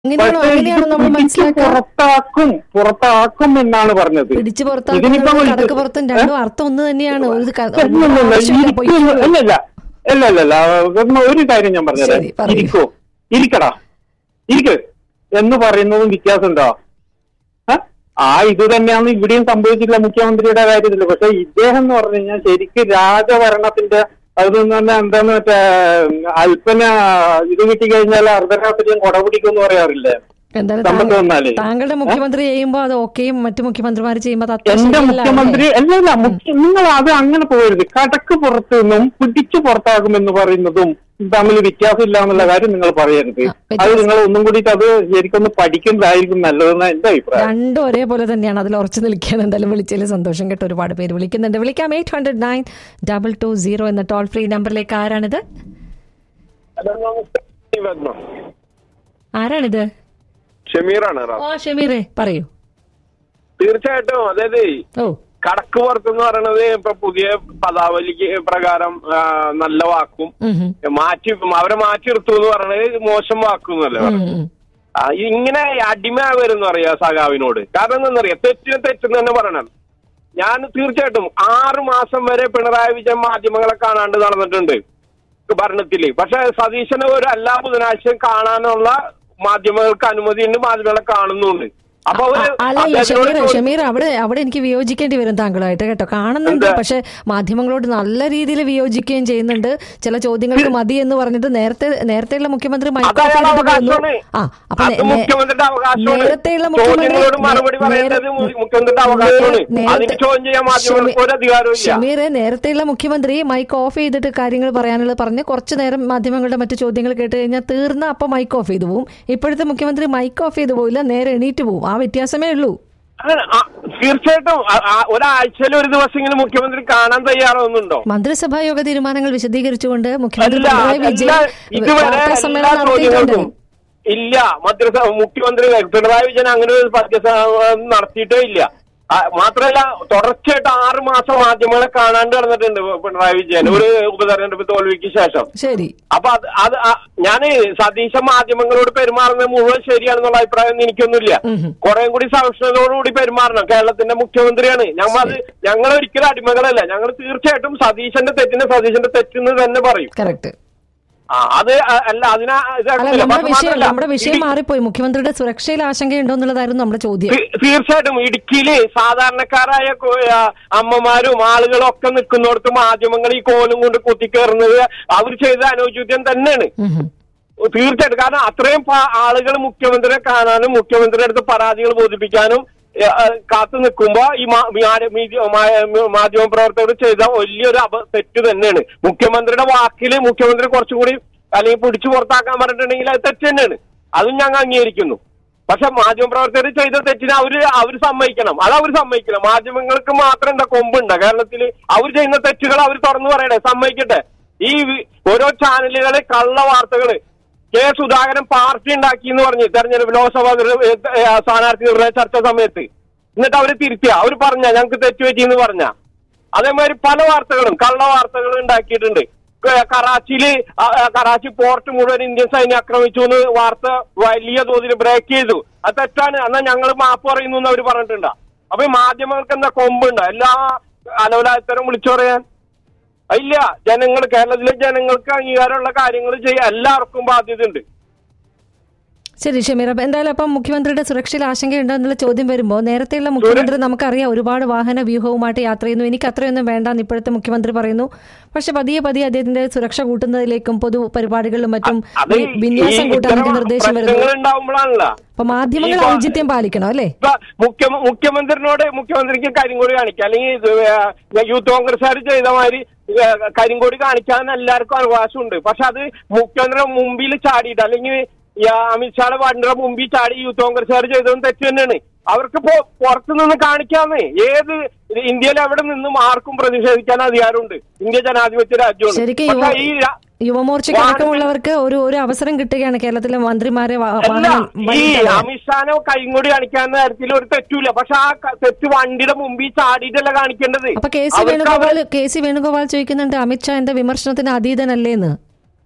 അങ്ങനെയാണോ പക്ഷേ ഇത് അങ്ങനെയാണോ നമ്മൾ പിടിച്ച് മനസ്സിലാക്കുക പുറത്താക്കും പുറത്താക്കും എന്നാണ് പറഞ്ഞത് പിടിച്ചു ഇതിനിപ്പം പുറത്താക്കുന്നതും ഇത് കടക്ക് പുറത്തും രണ്ടും അർത്ഥം ഒന്ന് തന്നെയാണ് ഒരു ക- ഒരു ഇല്ലില്ലില്ല, ആവശ്യമില്ല, ഇരിക്കും. പൊയ്ക്കോളൂ. ഇല്ലില്ല ഇല്ല ഇല്ല ഇല്ല ഒന്ന് ഒരു കാര്യം ഞാൻ പറഞ്ഞത് ശരി, പറയൂ. ഇരിക്കോ ഇരിക്കടാ ഇരിക്ക് എന്ന് പറയുന്നതും വ്യത്യാസമുണ്ടോ ഏ? ആ ഇത് തന്നെയാണ് ഇവിടെയും സംഭവിച്ചിട്ടുള്ള മുഖ്യമന്ത്രിയുടെ കാര്യത്തില് പക്ഷെ ഇദ്ദേഹം എന്ന് പറഞ്ഞു കഴിഞ്ഞാൽ ശരിക്കും രാജഭരണത്തിന്റെ അത് തന്നെ എന്താന്ന് മറ്റേ അല്പന ഇത് കിട്ടിക്കഴിഞ്ഞാൽ അർദ്ധരാത്രിയും കൊട പിടിക്കും എന്ന് പറയാറില്ലേ എന്തായാലും സമ്പത്ത് താങ്കൾ- വന്നാലേ താങ്കളുടെ മുഖ്യമന്ത്രി ചെയ്യുമ്പോ അത് ഓക്കെയും മറ്റു മുഖ്യമന്ത്രിമാർ ചെയ്യുമ്പോ അത് അത്ര എന്റെ ശരിയല്ല, മുഖ്യമന്ത്രി അല്ലേ? അല്ല അല്ല മുഖ്യ- നിങ്ങൾ അത് അങ്ങനെ പോകരുത് കടക്ക് പുറത്തു നിന്നും പിടിച്ചു പുറത്താകുമെന്ന് പറയുന്നതും തമ്മിൽ വ്യത്യാസമില്ല എന്നുള്ള കാര്യം നിങ്ങൾ പറയരുത് ആ, വ്യത്യാസം- അത് നിങ്ങൾ ഒന്നും കൂടി അത് ശരിക്കൊന്ന് പഠിക്കുന്നതായിരിക്കും നല്ലതെന്ന് എന്റെ അഭിപ്രായം രണ്ടും ഒരേപോലെ തന്നെയാണ് അതിൽ ഉറച്ചു നിൽക്കുകയാണ് എന്തായാലും വിളിച്ചതിൽ സന്തോഷം കേട്ടോ ഒരുപാട് പേര് വിളിക്കുന്നുണ്ട് വിളിക്കാം eight hundred nine double two zero എന്ന ടോൾ ഫ്രീ നമ്പറിലേക്ക് ആരാണിത് ആരാണിത് ഷമീറാണ് റാം. ഓ ഷമീറെ പറയൂ തീർച്ചയായിട്ടും അതായത് ഓ കടക്ക് പുറത്തെന്ന് പറയണത് ഇപ്പൊ പുതിയ പദാവലിക്ക് പ്രകാരം ആ, നല്ല വാക്കും ഉം, ഉം, മാറ്റി അവരെ മാറ്റി നിർത്തും എന്ന് പറയണത് മോശം വാക്കുന്നല്ലേ ഉം, ഉം. ആ, ഇങ്ങനെ അടിമയാവരെന്ന് പറയാ സഖാവിനോട് കാരണം എന്താണെന്നറിയാം തെറ്റിന് തെറ്റെന്ന് തന്നെ പറയണം ഞാൻ തീർച്ചയായിട്ടും ആറ് മാസം വരെ പിണറായി വിജയൻ മാധ്യമങ്ങളെ കാണാണ്ട് നടന്നിട്ടുണ്ട് ഭരണത്തില് പക്ഷെ സതീശന് ഒരു എല്ലാ ബുധനാഴ്ചയും കാണാനുള്ള മാധ്യമങ്ങൾക്ക് അനുമതിയുണ്ട് മാധ്യമങ്ങളെ കാണുന്നുണ്ട് അപ്പൊ അവര് അ- അല്ല അദ്ദേഹത്തിനോട് ഷമീർ ചോദിച്ചു, ഷമീർ അവിടെ അവിടെ എനിക്ക് വിയോജിക്കേണ്ടി വരും താങ്കളായിട്ട് കേട്ടോ കാണുന്നുണ്ട് എന്താ? പക്ഷെ മാധ്യമങ്ങളോട് നല്ല രീതിയിൽ വിയോജിക്കുകയും ചെയ്യുന്നുണ്ട് ചില ചോദ്യങ്ങൾക്ക് മതി എന്ന് പറഞ്ഞിട്ട് നേരത്തെ നേരത്തെയുള്ള മുഖ്യമന്ത്രി മൈക്ക് അത് ഓഫ് അയാളുടെ ചെയ്തിട്ട് പോയിരുന്നു. അവകാശമാണ്. ആ അപ്പൊ അത് നേ- മുഖ്യമന്ത്രിയുടെ അവകാശമാണ് നേരത്തെയുള്ള മുഖ്യമന്ത്രി ചോദ്യങ്ങളോട് മറുപടി നേ- പറയേണ്ടത് നേര- മു- മുഖ്യമന്ത്രിയുടെ അവകാശമാണ് നേരത്തെ- അതിന് ചോദ്യം ചെയ്യാൻ മാധ്യമങ്ങൾക്ക് ഒരു അധികാരവും ഇല്ല ഷമീറെ നേരത്തെയുള്ള മുഖ്യമന്ത്രി മൈക്ക് ഓഫ് ചെയ്തിട്ട് കാര്യങ്ങൾ പറയാനുള്ളത് പറഞ്ഞ് കുറച്ചു നേരം മാധ്യമങ്ങളുടെ മറ്റു ചോദ്യങ്ങൾ കേട്ട് കഴിഞ്ഞാൽ തീർന്ന അപ്പൊ മൈക്ക് ഓഫ് ചെയ്തു പോകും ഇപ്പോഴത്തെ മുഖ്യമന്ത്രി മൈക്ക് ഓഫ് ചെയ്തു പോയില്ല നേരെ എണീറ്റ് പോകും ആ വ്യത്യാസമേ ഉള്ളൂ അങ്ങനെ, ആ, തീർച്ചയായിട്ടും ആ, ആ, ഒരാഴ്ചയിൽ ഒരു ദിവസമെങ്കിലും മുഖ്യമന്ത്രി കാണാൻ തയ്യാറാവുന്നുണ്ടോ മന്ത്രിസഭാ യോഗ തീരുമാനങ്ങൾ വിശദീകരിച്ചുകൊണ്ട് മുഖ്യമന്ത്രി അല്ല പിണറായി എല്ലാ വിജയൻ ഇതുവരെ വാർത്താ എല്ലാ സമ്മേളനം നടത്തിയിട്ടുണ്ട് ചോദ്യങ്ങൾക്കും ഇല്ല മന്ത്രിസഭ മുഖ്യമന്ത്രി പിണറായി വിജയൻ അങ്ങനെ ഒരു പദ്യസ- നടത്തിയിട്ടേ ഇല്ല ആ, മാത്രമല്ല തുടർച്ചയായിട്ട് ആറ് മാസം മാധ്യമങ്ങളെ കാണാണ്ട് നടന്നിട്ടുണ്ട് പിണറായി വിജയൻ ഒരു ഉപതെരഞ്ഞെടുപ്പ് തോൽവിക്ക് ശേഷം ശരി അപ്പൊ അത് അത് ഞാൻ സതീശ മാധ്യമങ്ങളോട് പെരുമാറുന്നത് മുഴുവൻ ശരിയാണെന്നുള്ള അഭിപ്രായം ഒന്നും എനിക്കൊന്നുമില്ല ഉം. കുറെ കൂടി സഹിഷ്ണുതയോടുകൂടി പെരുമാറണം കേരളത്തിന്റെ മുഖ്യമന്ത്രിയാണ് ഞങ്ങൾ അത് ഞങ്ങൾ ഒരിക്കലും അടിമകളല്ല ഞങ്ങൾ തീർച്ചയായിട്ടും സതീശന്റെ തെറ്റിന് സതീശന്റെ തെറ്റെന്ന് തന്നെ പറയും കറക്റ്റ് ആ അത് അ- അല്ല അതിനാ അല്ല ഇതാക്കുന്നില്ല. നമ്മുടെ പക്ഷെ വിഷയം മാത്രമല്ല, നമ്മുടെ വിഷയം ഇടി- മാറിപ്പോയി മുഖ്യമന്ത്രിയുടെ സുരക്ഷയിൽ ആശങ്കയുണ്ടോ എന്നുള്ളതായിരുന്നു നമ്മുടെ ചോദ്യം തീ- തീർച്ചയായിട്ടും ഇടുക്കിയില് സാധാരണക്കാരായ കോ- ആ, അമ്മമാരും ആളുകളും ഒക്കെ നിൽക്കുന്നിടത്ത് മാധ്യമങ്ങൾ ഈ കോലും കൊണ്ട് കുത്തിക്കേറുന്നത് അവർ ചെയ്ത അനുചിത്യം തന്നെയാണ് ഉം ഉം. തീർച്ചയായിട്ടും കാരണം അത്രയും ആളുകൾ മുഖ്യമന്ത്രിയെ കാണാനും മുഖ്യമന്ത്രിയുടെ അടുത്ത് പരാതികൾ ബോധിപ്പിക്കാനും ഏ, ആ, കാത്തു നിൽക്കുമ്പോ ഈ മാ- മാ- മീഡിയ- മാ- മാധ്യമ പ്രവർത്തകർ ചെയ്ത വലിയൊരു അപ തെറ്റ് തന്നെയാണ് മുഖ്യമന്ത്രിയുടെ വാക്കില് മുഖ്യമന്ത്രി കുറച്ചുകൂടി അല്ലെങ്കിൽ പിടിച്ചു പുറത്താക്കാൻ പറഞ്ഞിട്ടുണ്ടെങ്കിൽ അത് തെറ്റ് തന്നെയാണ് അതും ഞങ്ങൾ അംഗീകരിക്കുന്നു പക്ഷെ മാധ്യമപ്രവർത്തകർ ചെയ്ത തെറ്റിന് അവര് അവർ സമ്മതിക്കണം അത് അവർ സമ്മതിക്കണം മാധ്യമങ്ങൾക്ക് മാത്രം എന്താ കൊമ്പുണ്ട് കേരളത്തിൽ അവർ ചെയ്യുന്ന തെറ്റുകൾ അവർ തുറന്നു പറയട്ടെ സമ്മതിക്കട്ടെ ഈ വി- ഓരോ ചാനലുകള് കള്ള വാർത്തകള് കെ സുധാകരൻ പാർട്ടി ഉണ്ടാക്കി എന്ന് പറഞ്ഞ് തെരഞ്ഞെടുപ്പ് ലോക്സഭാ നിർ- ഏ, ഏ, സ്ഥാനാർത്ഥി നിർണയ ചർച്ച സമയത്ത് എന്നിട്ട് അവര് തിരുത്തിയ അവർ പറഞ്ഞ ഞങ്ങൾക്ക് തെറ്റുപറ്റി എന്ന് പറഞ്ഞ അതേമാതിരി പല വാർത്തകളും കള്ള വാർത്തകൾ ഉണ്ടാക്കിയിട്ടുണ്ട് ക- കറാച്ചിയില് ആ, ആ, കറാച്ചി പോർട്ട് മുഴുവൻ ഇന്ത്യൻ സൈന്യം ആക്രമിച്ചു എന്ന് വാർത്ത വലിയ തോതിൽ ബ്രേക്ക് ചെയ്തു അത് തെറ്റാണ് എന്നാൽ ഞങ്ങൾ മാപ്പ് പറയുന്നു എന്ന് അവർ പറഞ്ഞിട്ടുണ്ടോ അപ്പൊ ഈ മാധ്യമങ്ങൾക്ക് എന്താ കൊമ്പുണ്ടോ എല്ലാ അലവലാത്തരം വിളിച്ചു പറയാൻ ഇല്ല ജനങ്ങൾ കേരളത്തിലെ ജനങ്ങൾക്ക് അംഗീകാരമുള്ള കാര്യങ്ങൾ ചെയ്യാൻ എല്ലാവർക്കും ബാധ്യതയുണ്ട് ശരി ഷമീർ അപ്പൊ എന്തായാലും അപ്പം മുഖ്യമന്ത്രിയുടെ സുരക്ഷയിൽ ആശങ്കയുണ്ടോ എന്നുള്ള ചോദ്യം വരുമ്പോൾ നേരത്തെയുള്ള മുഖ്യമന്ത്രി നമുക്കറിയാം ഒരുപാട് വാഹന വ്യൂഹവുമായിട്ട് യാത്ര ചെയ്യുന്നു എനിക്ക് അത്രയൊന്നും വേണ്ടെന്ന് ഇപ്പോഴത്തെ മുഖ്യമന്ത്രി പറയുന്നു പക്ഷെ പതിയെ പതിയെ അദ്ദേഹത്തിന്റെ സുരക്ഷ കൂട്ടുന്നതിലേക്കും പൊതു പരിപാടികളിലും മറ്റും അത് വി- വിന്യാസം കൂട്ടാൻ എനിക്ക് നിർദ്ദേശം പ്രശ്നങ്ങൾ വരുന്നു ഉണ്ടാവുമ്പോഴാണല്ലോ അപ്പൊ മാധ്യമങ്ങൾ ഈ വാ- ഔചിത്യം പാലിക്കണം അല്ലേ ഇപ്പൊ മുഖ്യ മുഖ്യമന്ത്രിനോട് മുഖ്യമന്ത്രിക്ക് കരിങ്കൊടി കാണിക്കാം അല്ലെങ്കിൽ ഇത് ഏ, യൂത്ത് കോൺഗ്രസ്സുകാർ ചെയ്ത മാതിരി ഏ, കരിങ്കൊടി കാണിക്കാൻ എല്ലാവർക്കും അവകാശമുണ്ട് പക്ഷെ അത് മുഖ്യമന്ത്രിയുടെ മുമ്പിൽ ചാടിയിട്ട് അല്ലെങ്കിൽ ഈ അമിത്ഷായുടെ വണ്ടിയുടെ മുമ്പിൽ ചാടി യൂത്ത് കോൺഗ്രസ്സുകാർ ചെയ്തതും തെറ്റ് തന്നെയാണ് അവർക്ക് ഇപ്പോ പുറത്തു നിന്ന് കാണിക്കാന്നേ ഏത് ഇന്ത്യയിൽ എവിടെ നിന്നും ആർക്കും പ്രതിഷേധിക്കാൻ അധികാരമുണ്ട് ഇന്ത്യ ജനാധിപത്യ രാജ്യമാണ് ശരിക്കും പക്ഷെ യുവ- ഈ രാ- യുവമോർച്ചയ്ക്ക് അടക്കമുള്ളവർക്ക് ഒരു ഒരു അവസരം കിട്ടുകയാണ് കേരളത്തിലെ മന്ത്രിമാരെ വാ- അല്ല വാഹനം ഈ വഴിയിട്ടല്ല. അമിത്ഷാനോ കൈകൊടി കാണിക്കാവുന്ന കാര്യത്തിൽ ഒരു തെറ്റൂല പക്ഷെ ആ ക- തെറ്റ് വണ്ടിയുടെ മുമ്പിൽ ചാടിയിട്ടല്ല കാണിക്കേണ്ടത് അപ്പൊ കെ സി അവർക്ക് വേണുഗോപാൽ അവര് കെ സി വേണുഗോപാൽ ചോദിക്കുന്നുണ്ട് അമിത്ഷാ എന്റെ വിമർശനത്തിന് അതീതനല്ലേന്ന്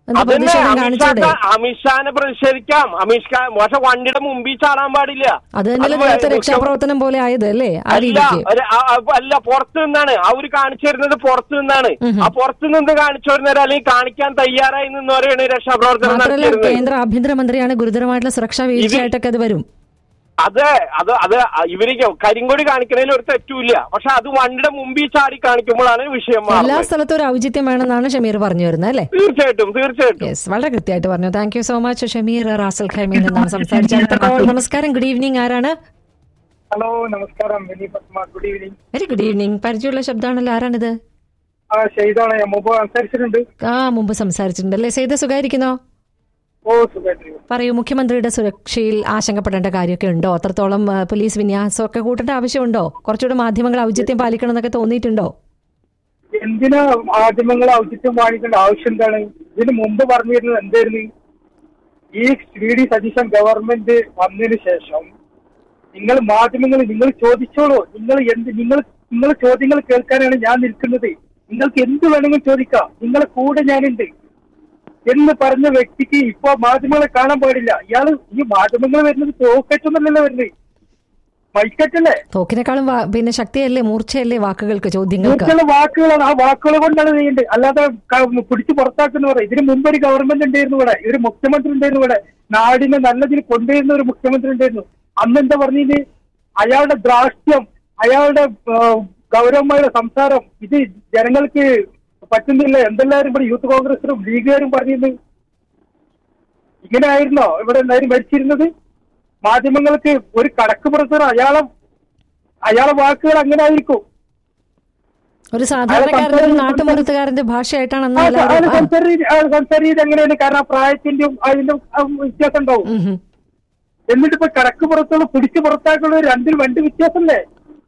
എന്താ അതന്നെ പ്രതിഷേധം കാണിച്ചൂടെ അമിത്ഷാ അമിത്ഷാനെ പ്രതിഷേധിക്കാം അമിത്ഷാ പക്ഷെ വണ്ടിയുടെ മുമ്പിൽ ചാടാൻ പാടില്ല അത് തന്നെയല്ലേ അത് നേരത്തെ മുഖ്യ- രക്ഷാപ്രവർത്തനം പോലെ ആയത് അല്ലേ ആ അല്ല രീതിക്ക് ഒരു- ആ- ആ- അല്ല പുറത്തു നിന്നാണ് അവര് കാണിച്ചു തരുന്നത് പുറത്തു നിന്നാണ് ആ പുറത്തു നിന്ന് കാണിച്ചു വരുന്നവർ അല്ലെങ്കിൽ കാണിക്കാൻ തയ്യാറായി നിന്നവരെയാണ് രക്ഷാപ്രവർത്തനം മാത്രമല്ല നടത്തിയിരുന്നത് കേന്ദ്ര ആഭ്യന്തരമന്ത്രിയാണ് ഗുരുതരമായിട്ടുള്ള സുരക്ഷാ വീഴ്ചയായിട്ടൊക്കെ അത് വരും അത് അത് അത് ഇവര് കരിങ്കൊടി കാണിക്കുന്നതിൽ ഒരു തെറ്റുമില്ല പക്ഷെ അത് വണ്ടിയുടെ മുമ്പിൽ ചാടി കാണിക്കുമ്പോഴാണ് വിഷയം എല്ലാ മാറുന്നത് സ്ഥലത്തും ഒരു ഔചിത്യം വേണമെന്നാണ് ഷമീർ പറഞ്ഞു വരുന്നത് അല്ലേ തീർച്ചയായിട്ടും തീർച്ചയായിട്ടും യെസ് വളരെ കൃത്യമായിട്ട് പറഞ്ഞു thank you so much Shameer റാസൽ ഖൈമിൽ നിന്നാണ് സംസാരിച്ചത് അടുത്ത കോൾ നമസ്കാരം ഗുഡ് ഈവനിങ് ആരാണ് ഹലോ നമസ്കാരം Vini Padma good evening very good evening പരിചയമുള്ള ശബ്ദമാണല്ലോ ആരാണിത് ആ ഷെയ്ദാണ് ഞാൻ മുമ്പ് സംസാരിച്ചിട്ടുണ്ട് ആ മുമ്പ് സംസാരിച്ചിട്ടുണ്ട് അല്ലേ ചെയ്ത സുഖായിരിക്കുന്നോ ഓ സുഖമായിട്ട് പറയൂ മുഖ്യമന്ത്രിയുടെ സുരക്ഷയിൽ ആശങ്കപ്പെടേണ്ട കാര്യമൊക്കെ ഉണ്ടോ അത്രത്തോളം ആ, പോലീസ് വിന്യാസമൊക്കെ കൂട്ടേണ്ട ആവശ്യമുണ്ടോ കുറച്ചുകൂടെ മാധ്യമങ്ങൾ ഔചിത്യം പാലിക്കണം എന്നൊക്കെ തോന്നിയിട്ടുണ്ടോ എന്തിനാ മാധ്യമങ്ങൾ ഔചിത്യം കാണിക്കേണ്ട ആവശ്യം എന്താണ് ഇതിന് മുമ്പ് പറഞ്ഞിരുന്നത് എന്തായിരുന്നു ഈ വി ഡി സതീശൻ ഗവൺമെന്റ് വന്നതിന് ശേഷം നിങ്ങൾ മാധ്യമങ്ങൾ നിങ്ങൾ ചോദിച്ചോളൂ നിങ്ങൾ എന്ത് നിങ്ങൾ നിങ്ങൾ ചോദ്യങ്ങൾ കേൾക്കാനാണ് ഞാൻ നിൽക്കുന്നത് നിങ്ങൾക്ക് എന്ത് വേണമെങ്കിലും ചോദിക്കാം നിങ്ങളെ കൂടെ ഞാനുണ്ട് എന്ന് പറഞ്ഞ വ്യക്തിക്ക് ഇപ്പൊ മാധ്യമങ്ങളെ കാണാൻ പാടില്ല ഇയാള് ഈ മാധ്യമങ്ങൾ വരുന്നത് തോക്കറ്റൊന്നല്ലല്ലോ വരുന്നത് മൈക്കറ്റല്ലേ തോക്കിനേക്കാളും വാ- പിന്നെ ശക്തിയല്ലേ മൂർച്ചയല്ലേ വാക്കുകൾക്ക് ചോദ്യങ്ങൾക്ക് മറ്റുള്ള വാക്കുകളാണ് ആ വാക്കുകൾ കൊണ്ടാണ് ചെയ്യേണ്ടത് അല്ലാതെ ക- പിടിച്ച് പുറത്താക്കുന്ന പറയും ഇതിന് മുമ്പ് ഒരു ഗവൺമെന്റ് ഉണ്ടായിരുന്നു ഇവിടെ ഒരു മുഖ്യമന്ത്രി ഉണ്ടായിരുന്നു ഇവിടെ നാടിനെ നല്ലതിൽ കൊണ്ടുവരുന്ന ഒരു മുഖ്യമന്ത്രി ഉണ്ടായിരുന്നു അന്ന് എന്താ പറഞ്ഞത് അയാളുടെ ദ്രാഷ്ട്യം അയാളുടെ ആ, ഗൗരവമായ സംസാരം ഇത് ജനങ്ങൾക്ക് പറ്റുന്നില്ല എന്തെല്ലാവരും ഇവിടെ യൂത്ത് കോൺഗ്രസിലും ലീഗുകാരും പറഞ്ഞിരുന്നു ഇങ്ങനെ ആയിരുന്നോ ഇവിടെ എല്ലാവരും ഭരിച്ചിരുന്നത് മാധ്യമങ്ങൾക്ക് ഒരു കടക്ക് പുറത്ത് അയാളെ അയാളെ വാക്കുകൾ അങ്ങനെ ആയിരിക്കും ഒരു സാധാരണക്കാരന്റെ ഒരു നാട്ടുമ്പുറത്തുകാരന്റെ ഭാഷയായിട്ടാണ് അന്ന് ആ, എല്ലാവരും അയാള് ആ, സംസാരി- അയാള് സംസാരിച്ചത് എങ്ങനെയാണ് കാരണം ആ പ്രായത്തിന്റെയും അതിന്റെ ആ വ്യത്യാസം ഉണ്ടാവും ഉം, ഉം. എന്നിട്ട് ഇപ്പൊ കടക്ക് പുറത്തുള്ള പിടിച്ച് പുറത്താക്കുള്ള രണ്ടിൽ രണ്ട് വ്യത്യാസമല്ലേ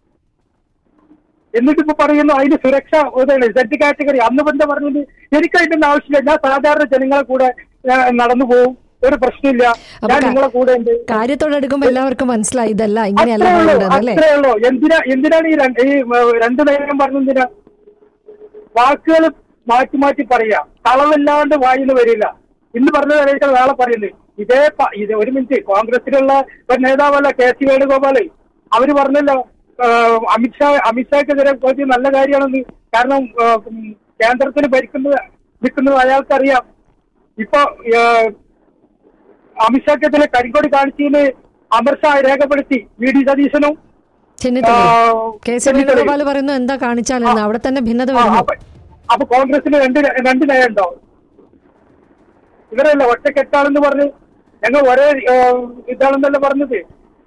എന്നിട്ട് ഇപ്പൊ പറയുന്നു അതിന്റെ സുരക്ഷ ഇതാണ് സെറ്റ് കാറ്റഗറി അന്ന് എന്താ പറഞ്ഞത് എനിക്ക് അതിന്റെ ഒന്നും ആവശ്യമില്ല ഞാൻ സാധാരണ ജനങ്ങളെ കൂടെ ആ, നടന്നു പോകും ഒരു പ്രശ്നമില്ല അപ്പൊ ഞാൻ ക- നിങ്ങളെ കൂടെ ഉണ്ട് കാര്യത്തോടെടുക്കുമ്പോ എല്ലാവർക്കും മനസ്സിലായി ഇതല്ല ഇങ്ങനെയല്ല അത്രേ ഉള്ളൂ വേണ്ടത് അല്ലേ അത്രേ ഉള്ളൂ എന്തിനാ എന്തിനാണ് ഈ രണ്ട് ഈ ഏ, രണ്ട് നേരം പറഞ്ഞെന്തിനാ വാക്കുകൾ മാറ്റി മാറ്റി പറയാ കളവില്ലാണ്ട് വായിന്ന് വരില്ല ഇന്ന് പറഞ്ഞതായിരിക്കും നാളെ പറയുന്നത് ഇതേ പ- ഇത് ഒരു മിനിറ്റ് കോൺഗ്രസിലുള്ള ഒരു നേതാവല്ല കെ സി വേണുഗോപാല് അവര് പറഞ്ഞല്ലോ ആ, അമിത്ഷാ അമിത്ഷാക്കെതിരെ കുറച്ച് നല്ല കാര്യമാണെന്ന് കാരണം ആ, ഉം, കേന്ദ്രത്തിൽ ഭരിക്കുന്നത് നിൽക്കുന്നത് അയാൾക്കറിയാം ഇപ്പൊ ആ, അമിത്ഷാക്കെതിരെ കരിങ്കോടി കാണിച്ചതിന് അമർഷാ രേഖപ്പെടുത്തി വി ഡി സതീശനും ചെന്നിത്തല ആ, കെ സി ചെന്നിത്തലയും. വേണുഗോപാൽ പറയുന്നു എന്താ കാണിച്ചാലെന്ന് അവിടെ തന്നെ ഭിന്നത ആ, വരുന്നു അപ്പൊ അപ്പൊ കോൺഗ്രസിന് രണ്ട് രണ്ട് നയമുണ്ടോ ഇവരല്ല ഒറ്റക്കെട്ടാണെന്ന് പറഞ്ഞ് ഞങ്ങൾ ഒരേ ആ, ഇതാണെന്നല്ല പറഞ്ഞത്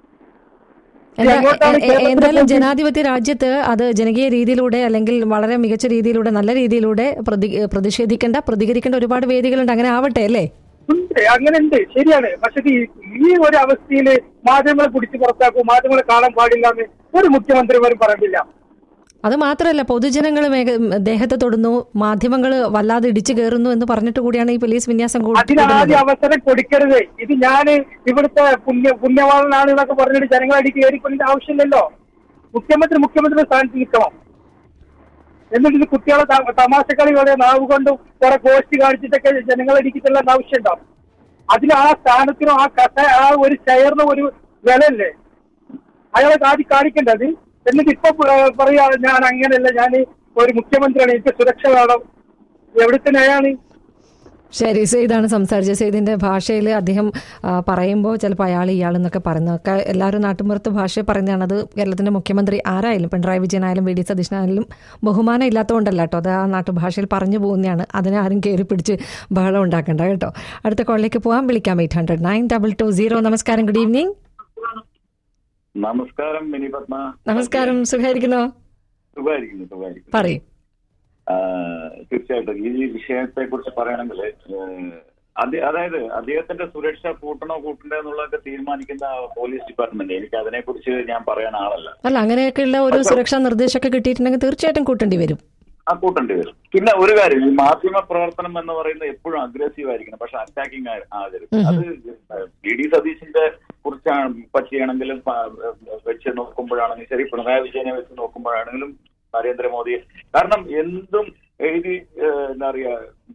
എന്താ- എങ്ങോട്ടാണ് എ- എ- കേരളത്തിലെ എന്തായാലും പോക്ക്? ജനാധിപത്യ രാജ്യത്ത് അത് ജനകീയ രീതിയിലൂടെ അല്ലെങ്കിൽ വളരെ മികച്ച രീതിയിലൂടെ നല്ല രീതിയിലൂടെ പ്രതി- പ്രതിഷേധിക്കേണ്ട പ്രതികരിക്കേണ്ട ഒരുപാട് വേദികളുണ്ട് അങ്ങനെ ആവട്ടെ അല്ലേ ഉണ്ട് അങ്ങനെ ഉണ്ട് ശരിയാണ് പക്ഷെ ഈ ഈ ഒരു അവസ്ഥയിൽ മാധ്യമങ്ങളെ പിടിച്ച് പുറത്താക്കും മാധ്യമങ്ങളെ കാണാൻ പാടില്ല എന്ന് ഒരു മുഖ്യമന്ത്രിമാരും പറഞ്ഞില്ല അത് മാത്രമല്ല പൊതുജനങ്ങൾ മേഘ- ദേഹത്തെ തൊടുന്നു മാധ്യമങ്ങൾ വല്ലാതെ ഇടിച്ചു കയറുന്നു എന്ന് പറഞ്ഞിട്ട് കൂടിയാണ് ഈ പോലീസ് വിന്യാസം കൂടി- അതിനാദ്യ കൂടുന്നത്. അവസരം കൊടുക്കരുത് ഇത് ഞാന് ഇവിടുത്തെ പുണ്യ പുണ്യവാളനാണ് എന്നൊക്കെ പറഞ്ഞിട്ട് ജനങ്ങളടിക്ക് കയറിക്കൊണ്ടിന്റെ ആവശ്യമില്ലല്ലോ മുഖ്യമന്ത്രി മുഖ്യമന്ത്രി സ്ഥാനത്ത് നിൽക്കണം എന്നിട്ട് ഇത് കുട്ടികളെ ത- തമാശക്കളി പോലെ നാവ് കൊണ്ടും കുറെ ഗോഷ്ടി കാണിച്ചിട്ടൊക്കെ ജനങ്ങളടിക്കിട്ടുള്ള ആവശ്യമുണ്ടോ അതിന് ആ സ്ഥാനത്തിനും ആ കഥ ആ ഒരു ചെയറിന് ഒരു വിലയല്ലേ അയാളെ ആദ്യം കാണിക്കേണ്ടത് എന്നിട്ട് ഇപ്പൊ പ- പറയാ ഞാൻ അങ്ങനെയല്ല ഞാൻ ഒരു മുഖ്യമന്ത്രിയാണ് എനിക്ക് സുരക്ഷ വേണം എവിടുത്തെ നയാണ് ശരി സെയ്താണ് സംസാരിച്ചത് സെയ്ദിന്റെ ഭാഷയിൽ അദ്ദേഹം ആ, പറയുമ്പോൾ ചിലപ്പോൾ അയാൾ ഇയാൾ എന്നൊക്കെ പറയുന്നതൊക്കെ എല്ലാവരും നാട്ടുമ്പുറത്ത് ഭാഷ പറയുന്നതാണ് അത് കേരളത്തിന്റെ മുഖ്യമന്ത്രി ആരായാലും പിണറായി വിജയനായാലും വി ഡി സതീശനായാലും ബഹുമാനം ഇല്ലാത്തതുകൊണ്ടല്ല കേട്ടോ അത് ആ നാട്ടുഭാഷയിൽ പറഞ്ഞു പോകുന്നതാണ് അതിനെ ആരും കയറി പിടിച്ച് ബഹളം ഉണ്ടാക്കണ്ട കേട്ടോ അടുത്ത കോളിലേക്ക് പോകാൻ വിളിക്കാം eight hundred nine double two zero നമസ്കാരം ഗുഡ് ഈവനിങ് നമസ്കാരം മിനി പത്മ നമസ്കാരം സുഖമായിരിക്കുന്നോ സുഖമായിരിക്കുന്നു സുഖമായിരിക്കുന്നു പറയും ആ, തീർച്ചയായിട്ടും ഈ വിഷയത്തെ കുറിച്ച് പറയുകയാണെങ്കിൽ അതായത് അദ്ദേഹത്തിന്റെ സുരക്ഷ കൂട്ടണോ കൂട്ടണ്ടോ എന്നുള്ളതൊക്കെ തീരുമാനിക്കുന്ന പോലീസ് ഡിപ്പാർട്ട്മെന്റ് എനിക്ക് അതിനെ കുറിച്ച് ഞാൻ പറയാൻ ആളല്ല അല്ല അങ്ങനെയൊക്കെയുള്ള ഒരു സുരക്ഷാ നിർദ്ദേശമൊക്കെ കിട്ടിയിട്ടുണ്ടെങ്കിൽ തീർച്ചയായിട്ടും കൂട്ടേണ്ടി വരും ആ കൂട്ടേണ്ടി വരും പിന്നെ ഒരു കാര്യം ഈ മാധ്യമ പ്രവർത്തനം എന്ന് പറയുന്നത് എപ്പോഴും അഗ്രസീവ് ആയിരിക്കണം പക്ഷെ അറ്റാക്കിംഗ് ആകരുത് അത് വി ഡി സതീശിന്റെ കുറിച്ചാണ് പറ്റിയാണെങ്കിലും പ- വെച്ച് നോക്കുമ്പോഴാണെങ്കിലും ശരി പിണറായി വിജയനെ വെച്ച് നോക്കുമ്പോഴാണെങ്കിലും നരേന്ദ്രമോദി കാരണം എന്തും എഴുതി ഏഹ്, എന്താ പറയാ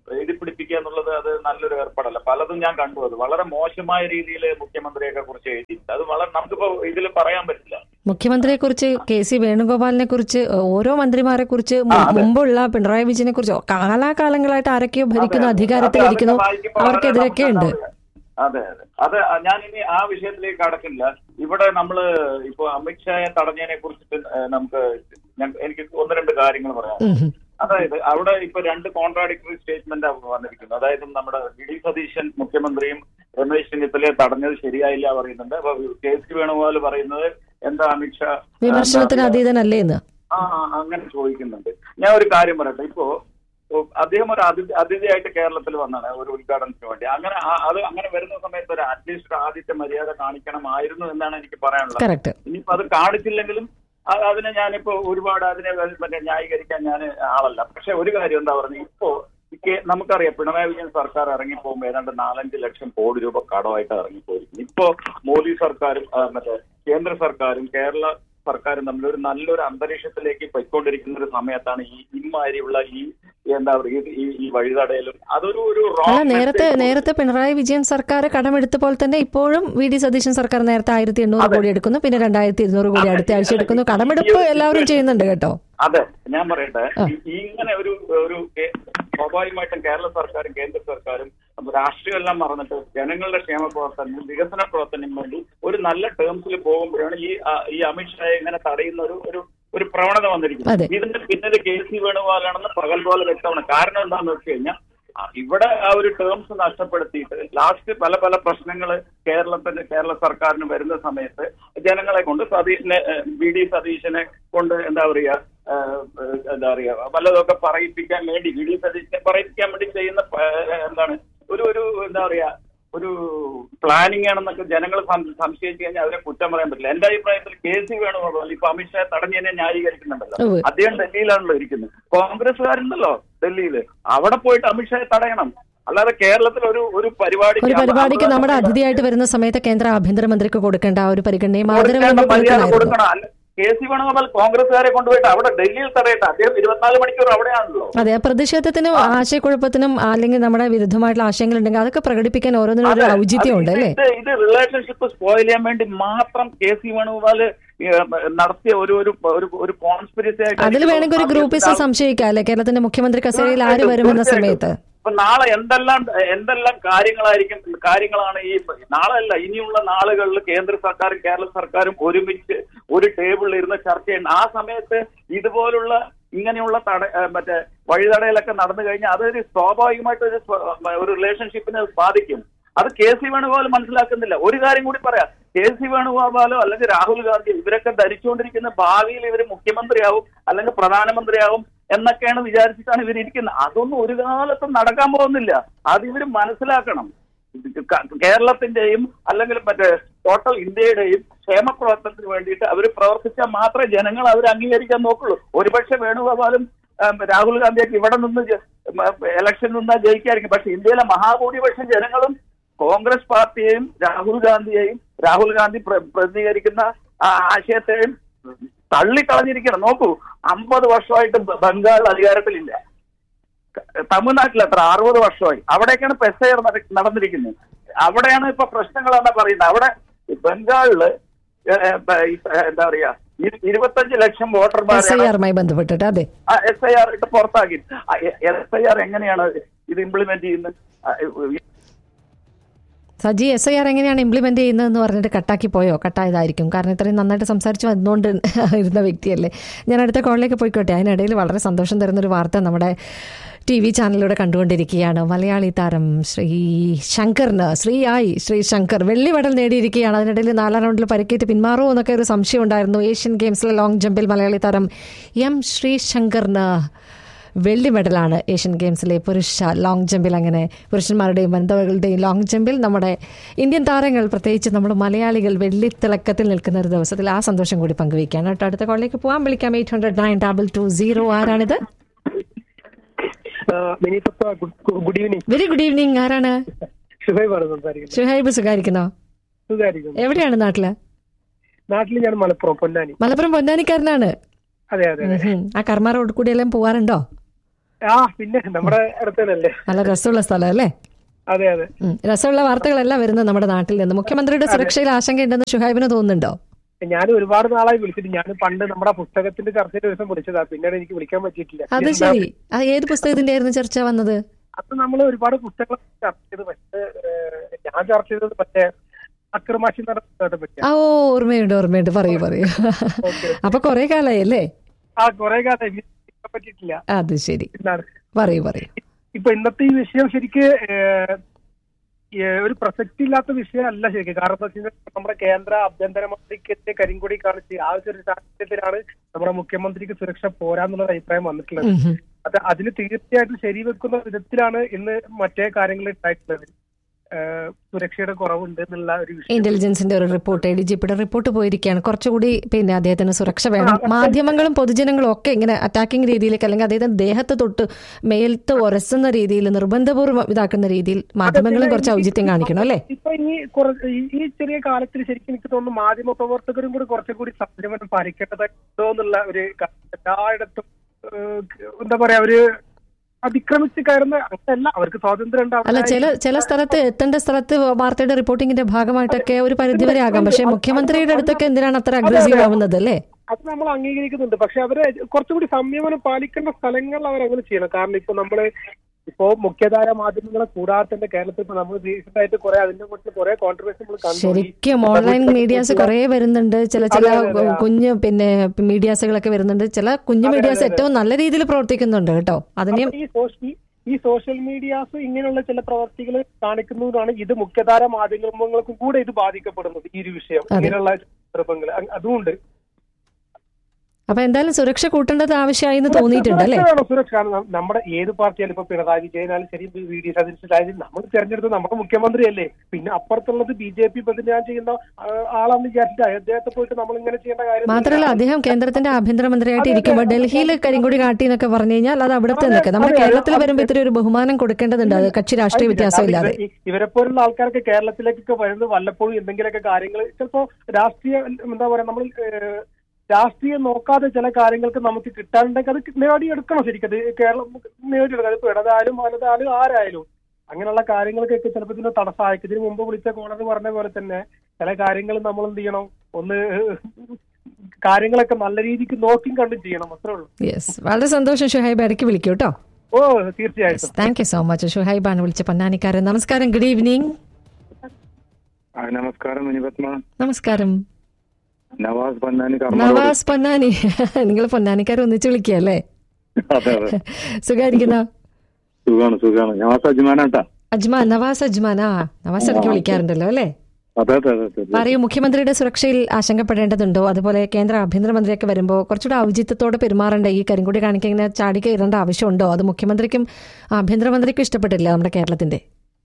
എഴുതി പിടിപ്പിക്കുക എന്നുള്ളത് അത് നല്ലൊരു ഏർപ്പാടല്ല പലതും ഞാൻ കണ്ടു അത് വളരെ മോശമായ രീതിയിൽ മുഖ്യമന്ത്രിയൊക്കെ കുറിച്ച് എഴുതിയിട്ടുണ്ട് അത് വളരെ നമുക്കിപ്പോ ഇതിൽ പറയാൻ പറ്റില്ല മുഖ്യമന്ത്രിയെ കുറിച്ച് കെ സി വേണുഗോപാലിനെ കുറിച്ച് ഓരോ മന്ത്രിമാരെ കുറിച്ച് മുമ്പുള്ള പിണറായി വിജയനെ കുറിച്ച് കാലാകാലങ്ങളായിട്ട് ആരൊക്കെയോ ഭരിക്കുന്നു അധികാരത്തിൽ അതൊക്കെ ഇരിക്കുന്നു വായിക്കുമ്പോൾ വളരെ അവർക്കെതിരെയൊക്കെ ഉണ്ട് അതെ അതെ അത് ഞാൻ ഇനി ആ വിഷയത്തിലേക്ക് കടക്കില്ല ഇവിടെ നമ്മള് ഇപ്പൊ അമിത്ഷായെ തടഞ്ഞതിനെ കുറിച്ചിട്ട് ഏഹ്, നമുക്ക് ഞാൻ- എനിക്ക് ഒന്ന് രണ്ട് കാര്യങ്ങൾ പറയാം ഉം ഉം. അതായത് അവിടെ ഇപ്പൊ രണ്ട് കോൺട്രാഡിക്ടറി സ്റ്റേറ്റ്മെന്റ് വന്നിരിക്കുന്നത് അതായത് നമ്മുടെ വി ഡി സതീശൻ മുഖ്യമന്ത്രിയും രമേശ് ചെന്നിത്തലയെ തടഞ്ഞത് ശരിയായില്ല പറയുന്നുണ്ട് അപ്പൊ കെ സി വേണുഗോപാൽ പറയുന്നത് എന്താ അമിത്ഷാ വിമർശനത്തിന് എന്താ അതീതനല്ലേ എന്ന് ആ ആ, അങ്ങനെ ചോദിക്കുന്നുണ്ട് ഞാൻ ഒരു കാര്യം പറയട്ടെ ഇപ്പോ ഓ, അദ്ദേഹം ഒരു അതിഥി അതിഥിയായിട്ട് കേരളത്തിൽ വന്നാണ് ഒരു ഉദ്ഘാടനത്തിന് വേണ്ടി അങ്ങനെ ആ- അത് അങ്ങനെ വരുന്ന സമയത്ത് ഒരു അറ്റ്ലീസ്റ്റ് ആദ്യത്തെ മര്യാദ കാണിക്കണമായിരുന്നു എന്നാണ് എനിക്ക് പറയാനുള്ളത് കറക്റ്റ് ഇനിയിപ്പോ അത് കാണിച്ചില്ലെങ്കിലും അ- അതിനെ ഞാനിപ്പോ ഒരുപാട് അതിനെ വ- മറ്റേ ന്യായീകരിക്കാൻ ഞാൻ ആളല്ല പക്ഷെ ഒരു കാര്യം എന്താ പറഞ്ഞത് ഇപ്പോ ഈ കേ- നമുക്കറിയാം പിണറായി വിജയൻ സർക്കാർ ഇറങ്ങിപ്പോകുമ്പോൾ ഏതാണ്ട് നാലഞ്ച് ലക്ഷം കോടി രൂപ കടമായിട്ട് ഇറങ്ങിപ്പോയിരിക്കുന്നു ഇപ്പോ മോദി സർക്കാരും ആ, മറ്റേ കേന്ദ്ര സർക്കാരും കേരള സർക്കാരും തമ്മിൽ ഒരു നല്ലൊരു അന്തരീക്ഷത്തിലേക്ക് പൊയ്ക്കൊണ്ടിരിക്കുന്ന ഒരു സമയത്താണ് ഈ ഇമാതിരിയുള്ള ഈ എന്താ പറയുക ഈ ഈ വഴിതടയലും അതൊരു ഒരു അല്ല wrong നേരത്തെ message നേരത്തെ പിണറായി വിജയൻ സർക്കാർ കടമെടുത്തപ്പോൾ തന്നെ ഇപ്പോഴും വി ഡി സതീശൻ സർക്കാർ നേരത്തെ ആയിരത്തി എണ്ണൂറ് കോടി എടുക്കുന്നു പിന്നെ രണ്ടായിരത്തി ഇരുന്നൂറ് കോടി അടുത്ത ആഴ്ച എടുക്കുന്നു കടമെടുപ്പ് എല്ലാവരും ചെയ്യുന്നുണ്ട് കേട്ടോ അതെ ഞാൻ പറയട്ടെ ഈ- ഈ ഇങ്ങനെ ഒരു ഒരു കേ- സ്വാഭാവികമായിട്ടും കേരള സർക്കാരും കേന്ദ്ര സർക്കാരും രാഷ്ട്രീയം എല്ലാം മറന്നിട്ട് ജനങ്ങളുടെ ക്ഷേമ പ്രവർത്തനം വികസന പ്രവർത്തനം വേണ്ടി ഒരു നല്ല ടേംസിൽ പോകുമ്പോഴാണ് ഈ ആ, ഈ അമിത്ഷായെ ഇങ്ങനെ തടയുന്ന ഒരു ഒരു ഒരു പ്രവണത വന്നിരിക്കുന്നത് അതെ. ഇതിന്റെ പിന്നിൽ കെ സി വേണുഗോപാലാണെന്ന് പകൽ പോലെ വ്യക്തമാണ് കാരണം എന്താണെന്ന് വെച്ച് കഴിഞ്ഞാൽ ആ, ഇവിടെ ആ ഒരു ടേംസ് നഷ്ടപ്പെടുത്തിയിട്ട് ലാസ്റ്റ് പല പല പ്രശ്നങ്ങൾ കേരളത്തിന്റെ കേരള സർക്കാരിന് വരുന്ന സമയത്ത് ജനങ്ങളെ കൊണ്ട് സതീശനെ ബി ഡി സതീശനെ കൊണ്ട് എന്താ പറയുക ഏഹ്, ഏഹ്, എന്താ പറയുക വല്ലതൊക്കെ പറയിപ്പിക്കാൻ വേണ്ടി വി ഡി സതീശനെ പറയിപ്പിക്കാൻ വേണ്ടി ചെയ്യുന്ന പ- ഏഹ്, എന്താണ് ഒരു ഒരു എന്താ പറയാ ഒരു പ്ലാനിങ് ആണെന്നൊക്കെ ജനങ്ങൾ സംശയിച്ചു കഴിഞ്ഞാൽ അവരെ കുറ്റം പറയാൻ പറ്റില്ല എന്റെ അഭിപ്രായത്തിൽ കെ സി വേണുഗോപാൽ ഇപ്പൊ അമിത്ഷാ തടഞ്ഞതിനെ ന്യായീകരിക്കുന്നുണ്ടല്ലോ ഉവ്വ്. അദ്ദേഹം ഡൽഹിയിലാണല്ലോ ഇരിക്കുന്നത് കോൺഗ്രസ്സുകാരുണ്ടല്ലോ ഡൽഹിയിൽ അവിടെ പോയിട്ട് അമിത്ഷായെ തടയണം അല്ലാതെ കേരളത്തിൽ ഒരു ഒരു പരിപാടി ഒരു പരിപാടിക്ക് നമ്മുടെ അതിഥിയായിട്ട് വരുന്ന സമയത്ത് കേന്ദ്ര ആഭ്യന്തരമന്ത്രിക്ക് കൊടുക്കേണ്ട ആ ഒരു പരിഗണനയും ആദരവും കൊടുക്കേണ്ട നമ്മൾ മര്യാദ കൊടുക്കണമായിരുന്നു കൊടുക്കണം അല്ല കെ സി വേണുഗോപാൽ കോൺഗ്രസ്സുകാരെ കൊണ്ടുപോയിട്ട് അവിടെ ഡൽഹിയിൽ തടയട്ടെ അദ്ദേഹം ഇരുപത്തിനാല് മണിക്കൂർ അവിടെയാണല്ലോ അതെ ആ പ്രതിഷേധത്തിനും ആശയക്കുഴപ്പത്തിനും അല്ലെങ്കിൽ നമ്മുടെ വിരുദ്ധമായിട്ടുള്ള ആശയങ്ങൾ ഉണ്ടെങ്കിൽ അതൊക്കെ പ്രകടിപ്പിക്കാൻ ഓരോന്നിനും ഒരു അതെ. ഔചിത്യം ഉണ്ട് അത് അല്ലേ ഇത് ഇത് റിലേഷൻഷിപ്പ് സ്പോയിൽ ചെയ്യാൻ വേണ്ടി മാത്രം കെ സി വേണുഗോപാല് ഈ, നടത്തിയ ഒരു ഒരു ഒരു ഒരു കോൺസ്പിരസി ആയിട്ട് അതിൽ എനിക്ക് വേണമെങ്കിൽ ഒരു ഗ്രൂപ്പിസം തോന്നുന്നു. സംശയിക്കാം അല്ലെ കേരളത്തിന്റെ മുഖ്യമന്ത്രി കസേരയിൽ ആര് വരുമെന്ന സമയത്ത് ഇപ്പൊ നാളെ എന്തെല്ലാം എന്തെല്ലാം കാര്യങ്ങളായിരിക്കും കാര്യങ്ങളാണ് ഈ നാളെ അല്ല ഇനിയുള്ള നാളുകളിൽ കേന്ദ്ര സർക്കാരും കേരള സർക്കാരും ഒരുമിച്ച് ഒരു ടേബിളിൽ ഇരുന്ന് ചർച്ച ചെയ്യണം ആ സമയത്ത് ഇതുപോലുള്ള ഇങ്ങനെയുള്ള തട ഏഹ് മറ്റേ വഴിതടയലൊക്കെ നടന്നു കഴിഞ്ഞാൽ അതൊരു സ്വാഭാവികമായിട്ട് ഒരു സ്വ- ഒരു റിലേഷൻഷിപ്പിനെ ബാധിക്കും അത് കെ സി വേണുഗോപാൽ മനസ്സിലാക്കുന്നില്ല ഒരു കാര്യം കൂടി പറയാം കെ സി വേണുഗോപാലോ അല്ലെങ്കിൽ രാഹുൽ ഗാന്ധി ഇവരൊക്കെ ധരിച്ചുകൊണ്ടിരിക്കുന്ന ഭാവിയിൽ ഇവർ മുഖ്യമന്ത്രിയാവും അല്ലെങ്കിൽ പ്രധാനമന്ത്രിയാവും എന്നൊക്കെയാണ് വിചാരിച്ചിട്ടാണ് ഇവർ ഇരിക്കുന്നത് അതൊന്നും ഒരു കാലത്തും നടക്കാൻ പോകുന്നില്ല അത് ഇവർ മനസ്സിലാക്കണം ഇത് ക- കേരളത്തിന്റെയും അല്ലെങ്കിൽ മറ്റേ ടോട്ടൽ ഇന്ത്യയുടെയും ക്ഷേമ പ്രവർത്തനത്തിന് വേണ്ടിയിട്ട് അവർ പ്രവർത്തിച്ചാൽ മാത്രമേ ജനങ്ങൾ അവർ അംഗീകരിക്കാൻ നോക്കുള്ളൂ ഒരുപക്ഷെ വേണുഗോപാലും ഉം, രാഹുൽ ഗാന്ധിയൊക്കെ ഇവിടെ നിന്ന് ഇലക്ഷൻ നിന്നാൽ ജയിക്കായിരിക്കും പക്ഷെ ഇന്ത്യയിലെ മഹാഭൂരിപക്ഷം ജനങ്ങളും കോൺഗ്രസ് പാർട്ടിയെയും രാഹുൽ ഗാന്ധിയെയും രാഹുൽ ഗാന്ധി പ്ര- പ്രതിനിധീകരിക്കുന്ന ആ ആശയത്തെയും തള്ളിക്കളഞ്ഞിരിക്കണം നോക്കൂ അമ്പത് വർഷമായിട്ട് ബ- ബംഗാൾ അധികാരത്തിലില്ല തമിഴ്നാട്ടിൽ എത്ര അറുപത് വർഷമായി അവിടേക്കാണ് ഇപ്പൊ എസ് ഐ ആർ നടന്നിരിക്കുന്നത് അവിടെയാണ് ഇപ്പൊ പ്രശ്നങ്ങളാണ് പറയുന്നത് അവിടെ ബംഗാളില് ഏ, ഏ, പ- ഈ, ഏ, എന്താ പറയാ ഇരു- ഇരുപത്തഞ്ച് ലക്ഷം എസ് ഐ വോട്ടർമാരെ ആറുമായി ബന്ധപ്പെട്ടിട്ട് അതെ എസ് ഐ ആർ ഇട്ട് പുറത്താക്കി എസ് ഐ ആർ എങ്ങനെയാണ് ഇത് ഇംപ്ലിമെന്റ് ചെയ്യുന്നത് ആ, സജി എസ് ഐ ആർ എങ്ങനെയാണ് ഇംപ്ലിമെന്റ് ചെയ്യുന്നതെന്ന് പറഞ്ഞിട്ട് കട്ടാക്കി പോയോ കട്ടായതായിരിക്കും കാരണം ഇത്രയും നന്നായിട്ട് സംസാരിച്ച് വന്നുകൊണ്ട് ഇരുന്ന വ്യക്തിയല്ലേ ഞാൻ അടുത്ത കോളിലേക്ക് പോയിക്കോട്ടെ അതിനിടയിൽ വളരെ സന്തോഷം തരുന്നൊരു വാർത്ത നമ്മുടെ ടി വി ചാനലിലൂടെ കണ്ടുകൊണ്ടിരിക്കുകയാണ് മലയാളി താരം ശ്രീ ശങ്കറിന് ശ്രീ ആയി ശ്രീ ശങ്കർ വെള്ളി മെഡൽ നേടിയിരിക്കുകയാണ് അതിനിടയിൽ നാലാം റൗണ്ടിൽ പരിക്കേറ്റ് പിന്മാറുമോ എന്നൊക്കെ ഒരു സംശയം ഉണ്ടായിരുന്നു ഏഷ്യൻ ഗെയിംസിലെ ലോങ് ജമ്പിൽ മലയാളി താരം എം ശ്രീ ശങ്കറിന് വെള്ളി മെഡലാണ് ഏഷ്യൻ ഗെയിംസിലെ പുരുഷ ലോങ് ജമ്പിൽ അങ്ങനെ പുരുഷന്മാരുടെയും വനിതകളുടെയും ലോങ് ജമ്പിൽ നമ്മുടെ ഇന്ത്യൻ താരങ്ങൾ പ്രത്യേകിച്ച് നമ്മുടെ മലയാളികൾ വെള്ളി തിളക്കത്തിൽ നിൽക്കുന്ന ഒരു ദിവസത്തിൽ ആ സന്തോഷം കൂടി പങ്കുവയ്ക്കാണ് കേട്ടോ അടുത്ത കോളിലേക്ക് പോകാൻ വിളിക്കാം eight hundred nine double two zero ആരാണിത് മിനിസത്ത good evening very good evening ആരാണ് ഷുഹൈബാണ് സംസാരിക്കുന്നത് ഷുഹൈബ് സുഖായിരിക്കുന്നോ സുഖായിരിക്കുന്നു എവിടെയാണ് നാട്ടില് നാട്ടിൽ ഞാൻ മലപ്പുറം പൊന്നാനി മലപ്പുറം പൊന്നാനിക്കാരനാണ് അതെ അതെ അതെ ഉം. ആ കർമ്മ റോഡ് കൂടി എല്ലാം പോവാറുണ്ടോ ആ പിന്നെ നമ്മുടെ അടുത്തല്ലേ നല്ല രസമുള്ള സ്ഥലം അല്ലേ അതെ അതെ ഉം. രസമുള്ള വാർത്തകളെല്ലാം വരുന്നത് നമ്മുടെ നാട്ടിൽ നിന്ന് മുഖ്യമന്ത്രിയുടെ സുരക്ഷയിൽ ആശങ്കയുണ്ടെന്ന് ഷുഹൈബിന് തോന്നുന്നുണ്ടോ ഞാൻ ഒരുപാട് നാളായി വിളിച്ചിട്ട് ഞാൻ പണ്ട് നമ്മുടെ പുസ്തകത്തിന്റെ ചർച്ചയുടെ ദിവസം വിളിച്ചതാ പിന്നീട് എനിക്ക് വിളിക്കാൻ പറ്റിയിട്ടില്ല അത് ശരി ആ ഏത് പുസ്തകത്തിന്റെ ആയിരുന്നു ചർച്ച വന്നത് അപ്പൊ നമ്മൾ ഒരുപാട് പുസ്തകങ്ങൾ ചർച്ച ചെയ്ത് പക്ഷേ ഏഹ്, ഞാൻ ചർച്ച ചെയ്തത് മറ്റേ അക്രമാശി നടന്ന പുസ്തകത്തെ പറ്റിയാ ആ ഓ ഓർമ്മയുണ്ട് ഓർമ്മയുണ്ട് പറയൂ പറയൂ ഓക്കെ അപ്പൊ കൊറേ കാലായി അല്ലേ ആ കുറെ കാലം എനിക്ക് വിളിക്കാൻ പറ്റിയിട്ടില്ല അത് ശരി എന്നാണ് പറയൂ പറയൂ ഇപ്പൊ ഇന്നത്തെ ഈ വിഷയം ശരിക്ക് ഏഹ്, ഏഹ്, ഒരു പ്രസക്തി ഇല്ലാത്ത വിഷയമല്ല ശരിക്കും കാരണം എന്താ വെച്ചാൽ നമ്മുടെ കേന്ദ്ര ആഭ്യന്തര മന്ത്രിക്കെതിരെ കരിങ്കൊടി കാണിച്ച് ആ ഒരു സാഹചര്യത്തിലാണ് നമ്മുടെ മുഖ്യമന്ത്രിക്ക് സുരക്ഷ പോരാന്നുള്ള അഭിപ്രായം വന്നിട്ടുള്ളത് ഉം ഉം. അത് അതിന് തീർച്ചയായിട്ടും ശരിവെക്കുന്ന വിധത്തിലാണ് ഇന്ന് മറ്റേ കാര്യങ്ങൾ ഉണ്ടായിട്ടുള്ളത് ഏഹ്, സുരക്ഷയുടെ കുറവുണ്ട് എന്നുള്ള ഒരു വിഷയം ഇന്റലിജൻസിന്റെ ഒരു റിപ്പോർട്ട് എ ഡി ജി പിയുടെ റിപ്പോർട്ട് പോയിരിക്കുകയാണ് കുറച്ചുകൂടി പിന്നെ അദ്ദേഹത്തിന് സുരക്ഷ വേണം മാധ്യമങ്ങളും പൊതുജനങ്ങളും ഒക്കെ ഇങ്ങനെ അറ്റാക്കിംഗ് രീതിയിലേക്ക് അല്ലെങ്കിൽ അദ്ദേഹത്തിന്റെ ദേഹത്ത് തൊട്ട് മേൽത്ത് ഉരസുന്ന രീതിയിൽ നിർബന്ധപൂർവ്വം ഇതാക്കുന്ന രീതിയിൽ മാധ്യമങ്ങളും കുറച്ച് ഔചിത്യം കാണിക്കണം അല്ലേ ഇപ്പൊ ഈ കുറ- ഈ- ഈ ചെറിയ കാലത്തിൽ ശരിക്കും എനിക്ക് തോന്നുന്നു മാധ്യമ പ്രവർത്തകരും കൂടി കുറച്ചും കൂടി സംയമനം പാലിക്കേണ്ടതുണ്ടോ എന്നുള്ള ഒരു ക- എല്ലായിടത്തും ഏഹ്, എന്താ പറയാ ഒരു അതിക്രമിച്ച് കയറുന്ന അങ്ങനെയല്ല അവർക്ക് സ്വാതന്ത്ര്യം ഉണ്ട് അല്ല അവരുടെ- ചില ചില സ്ഥലത്ത് എത്തേണ്ട സ്ഥലത്ത് വാർത്തയുടെ റിപ്പോർട്ടിങ്ങിന്റെ ഭാഗമായിട്ടൊക്കെ ഒരു പരിധിവരെ ആകാം പക്ഷേ മുഖ്യമന്ത്രിയുടെ അടുത്തൊക്കെ എന്തിനാണ് അത്ര അഗ്രസീവ് ആവുന്നത് അല്ലേ അത് നമ്മൾ അംഗീകരിക്കുന്നുണ്ട് പക്ഷെ അവര് കുറച്ചുകൂടി സംയമനം പാലിക്കേണ്ട സ്ഥലങ്ങളിൽ അവർ അങ്ങനെ ചെയ്യണം കാരണം ഇപ്പൊ നമ്മള് ഇപ്പോ മുഖ്യധാര മാധ്യമങ്ങളെ കൂടാതെ തന്നെ കേരളത്തിൽ ഇപ്പൊ നമ്മൾ റീസെന്റ് ആയിട്ട് കുറെ അതിനെ കുറിച്ച് കുറെ കോൺട്രവേഴ്സി നമ്മൾ കണ്ടു ശരിക്കും ഓൺലൈൻ മീഡിയാസ് കുറേ വരുന്നുണ്ട് ചില ചില കുഞ്ഞ് പിന്നെ മീഡിയാസുകളൊക്കെ വരുന്നുണ്ട് ചില കുഞ്ഞു മീഡിയാസ് ഏറ്റവും നല്ല രീതിയിൽ പ്രവർത്തിക്കുന്നുണ്ട് കേട്ടോ അതിനെയും അപ്പൊ ഈ സോഷ്യ- ഈ സോഷ്യൽ മീഡിയാസ് ഇങ്ങനെയുള്ള ചില പ്രവർത്തികൾ കാണിക്കുന്നതാണ് ഇത് മുഖ്യധാര മാധ്യമങ്ങൾക്കും കൂടെ ഇത് ബാധിക്കപ്പെടുന്നത് ഈ ഒരു വിഷയം ഇങ്ങനെയുള്ള സന്ദർഭങ്ങൾ അ- അതുകൊണ്ട് അപ്പൊ എന്തായാലും സുരക്ഷ കൂട്ടേണ്ടത് ആവശ്യമായി എന്ന് തോന്നിയിട്ടുണ്ട് അല്ലേ സുരക്ഷ വേണം, സുരക്ഷ കാരണം നം- നമ്മുടെ ഏത് പാർട്ടിയാലും ഇപ്പൊ പിണറായി വിജയനാലും ശരി വി ഡി സതീശനായാലും നമ്മൾ തെരഞ്ഞെടുത്തത് നമ്മുടെ മുഖ്യമന്ത്രിയല്ലേ പിന്നെ അപ്പുറത്തുള്ളത് ബി ജെ പി പ്രതിനിധാനം ചെയ്യുന്ന ആ, ആളാണെന്ന് വിചാരിച്ചിട്ട് അദ്ദേഹത്തെ പോയിട്ട് നമ്മൾ ഇങ്ങനെ ചെയ്യേണ്ട കാര്യം മാത്രമല്ല അദ്ദേഹം കേന്ദ്രത്തിന്റെ ആഭ്യന്തരമന്ത്രിയായിട്ട് ഇരിക്കുമ്പോൾ ഡൽഹിയിൽ കരിങ്കൊടി കാട്ടി എന്നൊക്കെ പറഞ്ഞു കഴിഞ്ഞാൽ അത് അവിടുത്തെ നിൽക്കുക നമ്മുടെ കേരളത്തിൽ വരുമ്പോൾ ഇത്തിരി ഒരു ബഹുമാനം കൊടുക്കേണ്ടതുണ്ട് അത് കക്ഷി രാഷ്ട്രീയ വ്യത്യാസം ഇല്ലാതെ ഇവരെ പോലുള്ള ആൾക്കാരൊക്കെ കേരളത്തിലേക്കൊക്കെ വരുന്നത് വല്ലപ്പോഴും എന്തെങ്കിലുമൊക്കെ കാര്യങ്ങൾ ചിലപ്പോ രാഷ്ട്രീയ എന്താ പറയാ നമ്മൾ ഏഹ്, രാഷ്ട്രീയം നോക്കാതെ ചില കാര്യങ്ങൾക്ക് നമുക്ക് കിട്ടാനുണ്ടെങ്കിൽ അത് നേടിയെടുക്കണം ശരിക്കും അത് കേരളം നേടിയെടുക്കണം അതിപ്പോ ഇടതായാലും വലതായാലും ആരായാലും അങ്ങനെയുള്ള കാര്യങ്ങൾക്കൊക്കെ ചിലപ്പോൾ ഇതിന് തടസ്സമായിരിക്കും ഇതിന് മുമ്പ് വിളിച്ച കോടതി പറഞ്ഞ പോലെ തന്നെ ചില കാര്യങ്ങൾ നമ്മൾ എന്ത് ചെയ്യണം ഒന്ന് കാര്യങ്ങളൊക്കെ നല്ല രീതിക്ക് നോക്കിയും കണ്ടും ചെയ്യണം അത്രേ ഉള്ളൂ യെസ് വളരെ സന്തോഷം ഷുഹൈബ് ഇടയ്ക്ക് വിളിക്കൂ കേട്ടോ ഓ തീർച്ചയായിട്ടും താങ്ക് യു സോ മച്ച് ഷുഹൈബാണ് വിളിച്ച പൊന്നാനിക്കാരൻ നമസ്കാരം ഗുഡ് ഈവനിങ് ആ, നമസ്കാരം മിനിപത്മ നമസ്കാരം നവാസ് പൊന്നാനി കർമ്മ നവാസ് പൊന്നാനി നിങ്ങൾ പൊന്നാനിക്കാരെ ഒന്നിച്ച് വിളിക്കുകയല്ലേ അതെ അതെ സുഖായിരിക്കുന്ന സുഖാണ് സുഖാണ് നവാസ് അജ്മാനാട്ടാ അജ്മാൻ നവാസ് അജ്മാൻ ആ നവാസ് ഇടയ്ക്ക് വിളിക്കാറുണ്ടല്ലോ അല്ലേ അതെ അതെ അതെ അതെ പറയൂ മുഖ്യമന്ത്രിയുടെ സുരക്ഷയിൽ ആശങ്കപ്പെടേണ്ടതുണ്ടോ അതുപോലെ കേന്ദ്ര ആഭ്യന്തരമന്ത്രിയൊക്കെ വരുമ്പോൾ കുറച്ചുകൂടെ ഔചിത്യത്തോടെ പെരുമാറേണ്ട ഈ കരിങ്കുടി കാണിക്കാൻ ഇങ്ങനെ ചാടി കയറേണ്ട ആവശ്യമുണ്ടോ അത് മുഖ്യമന്ത്രിക്കും ആഭ്യന്തരമന്ത്രിക്കും ഇഷ്ടപ്പെട്ടില്ല നമ്മുടെ കേരളത്തിന്റെ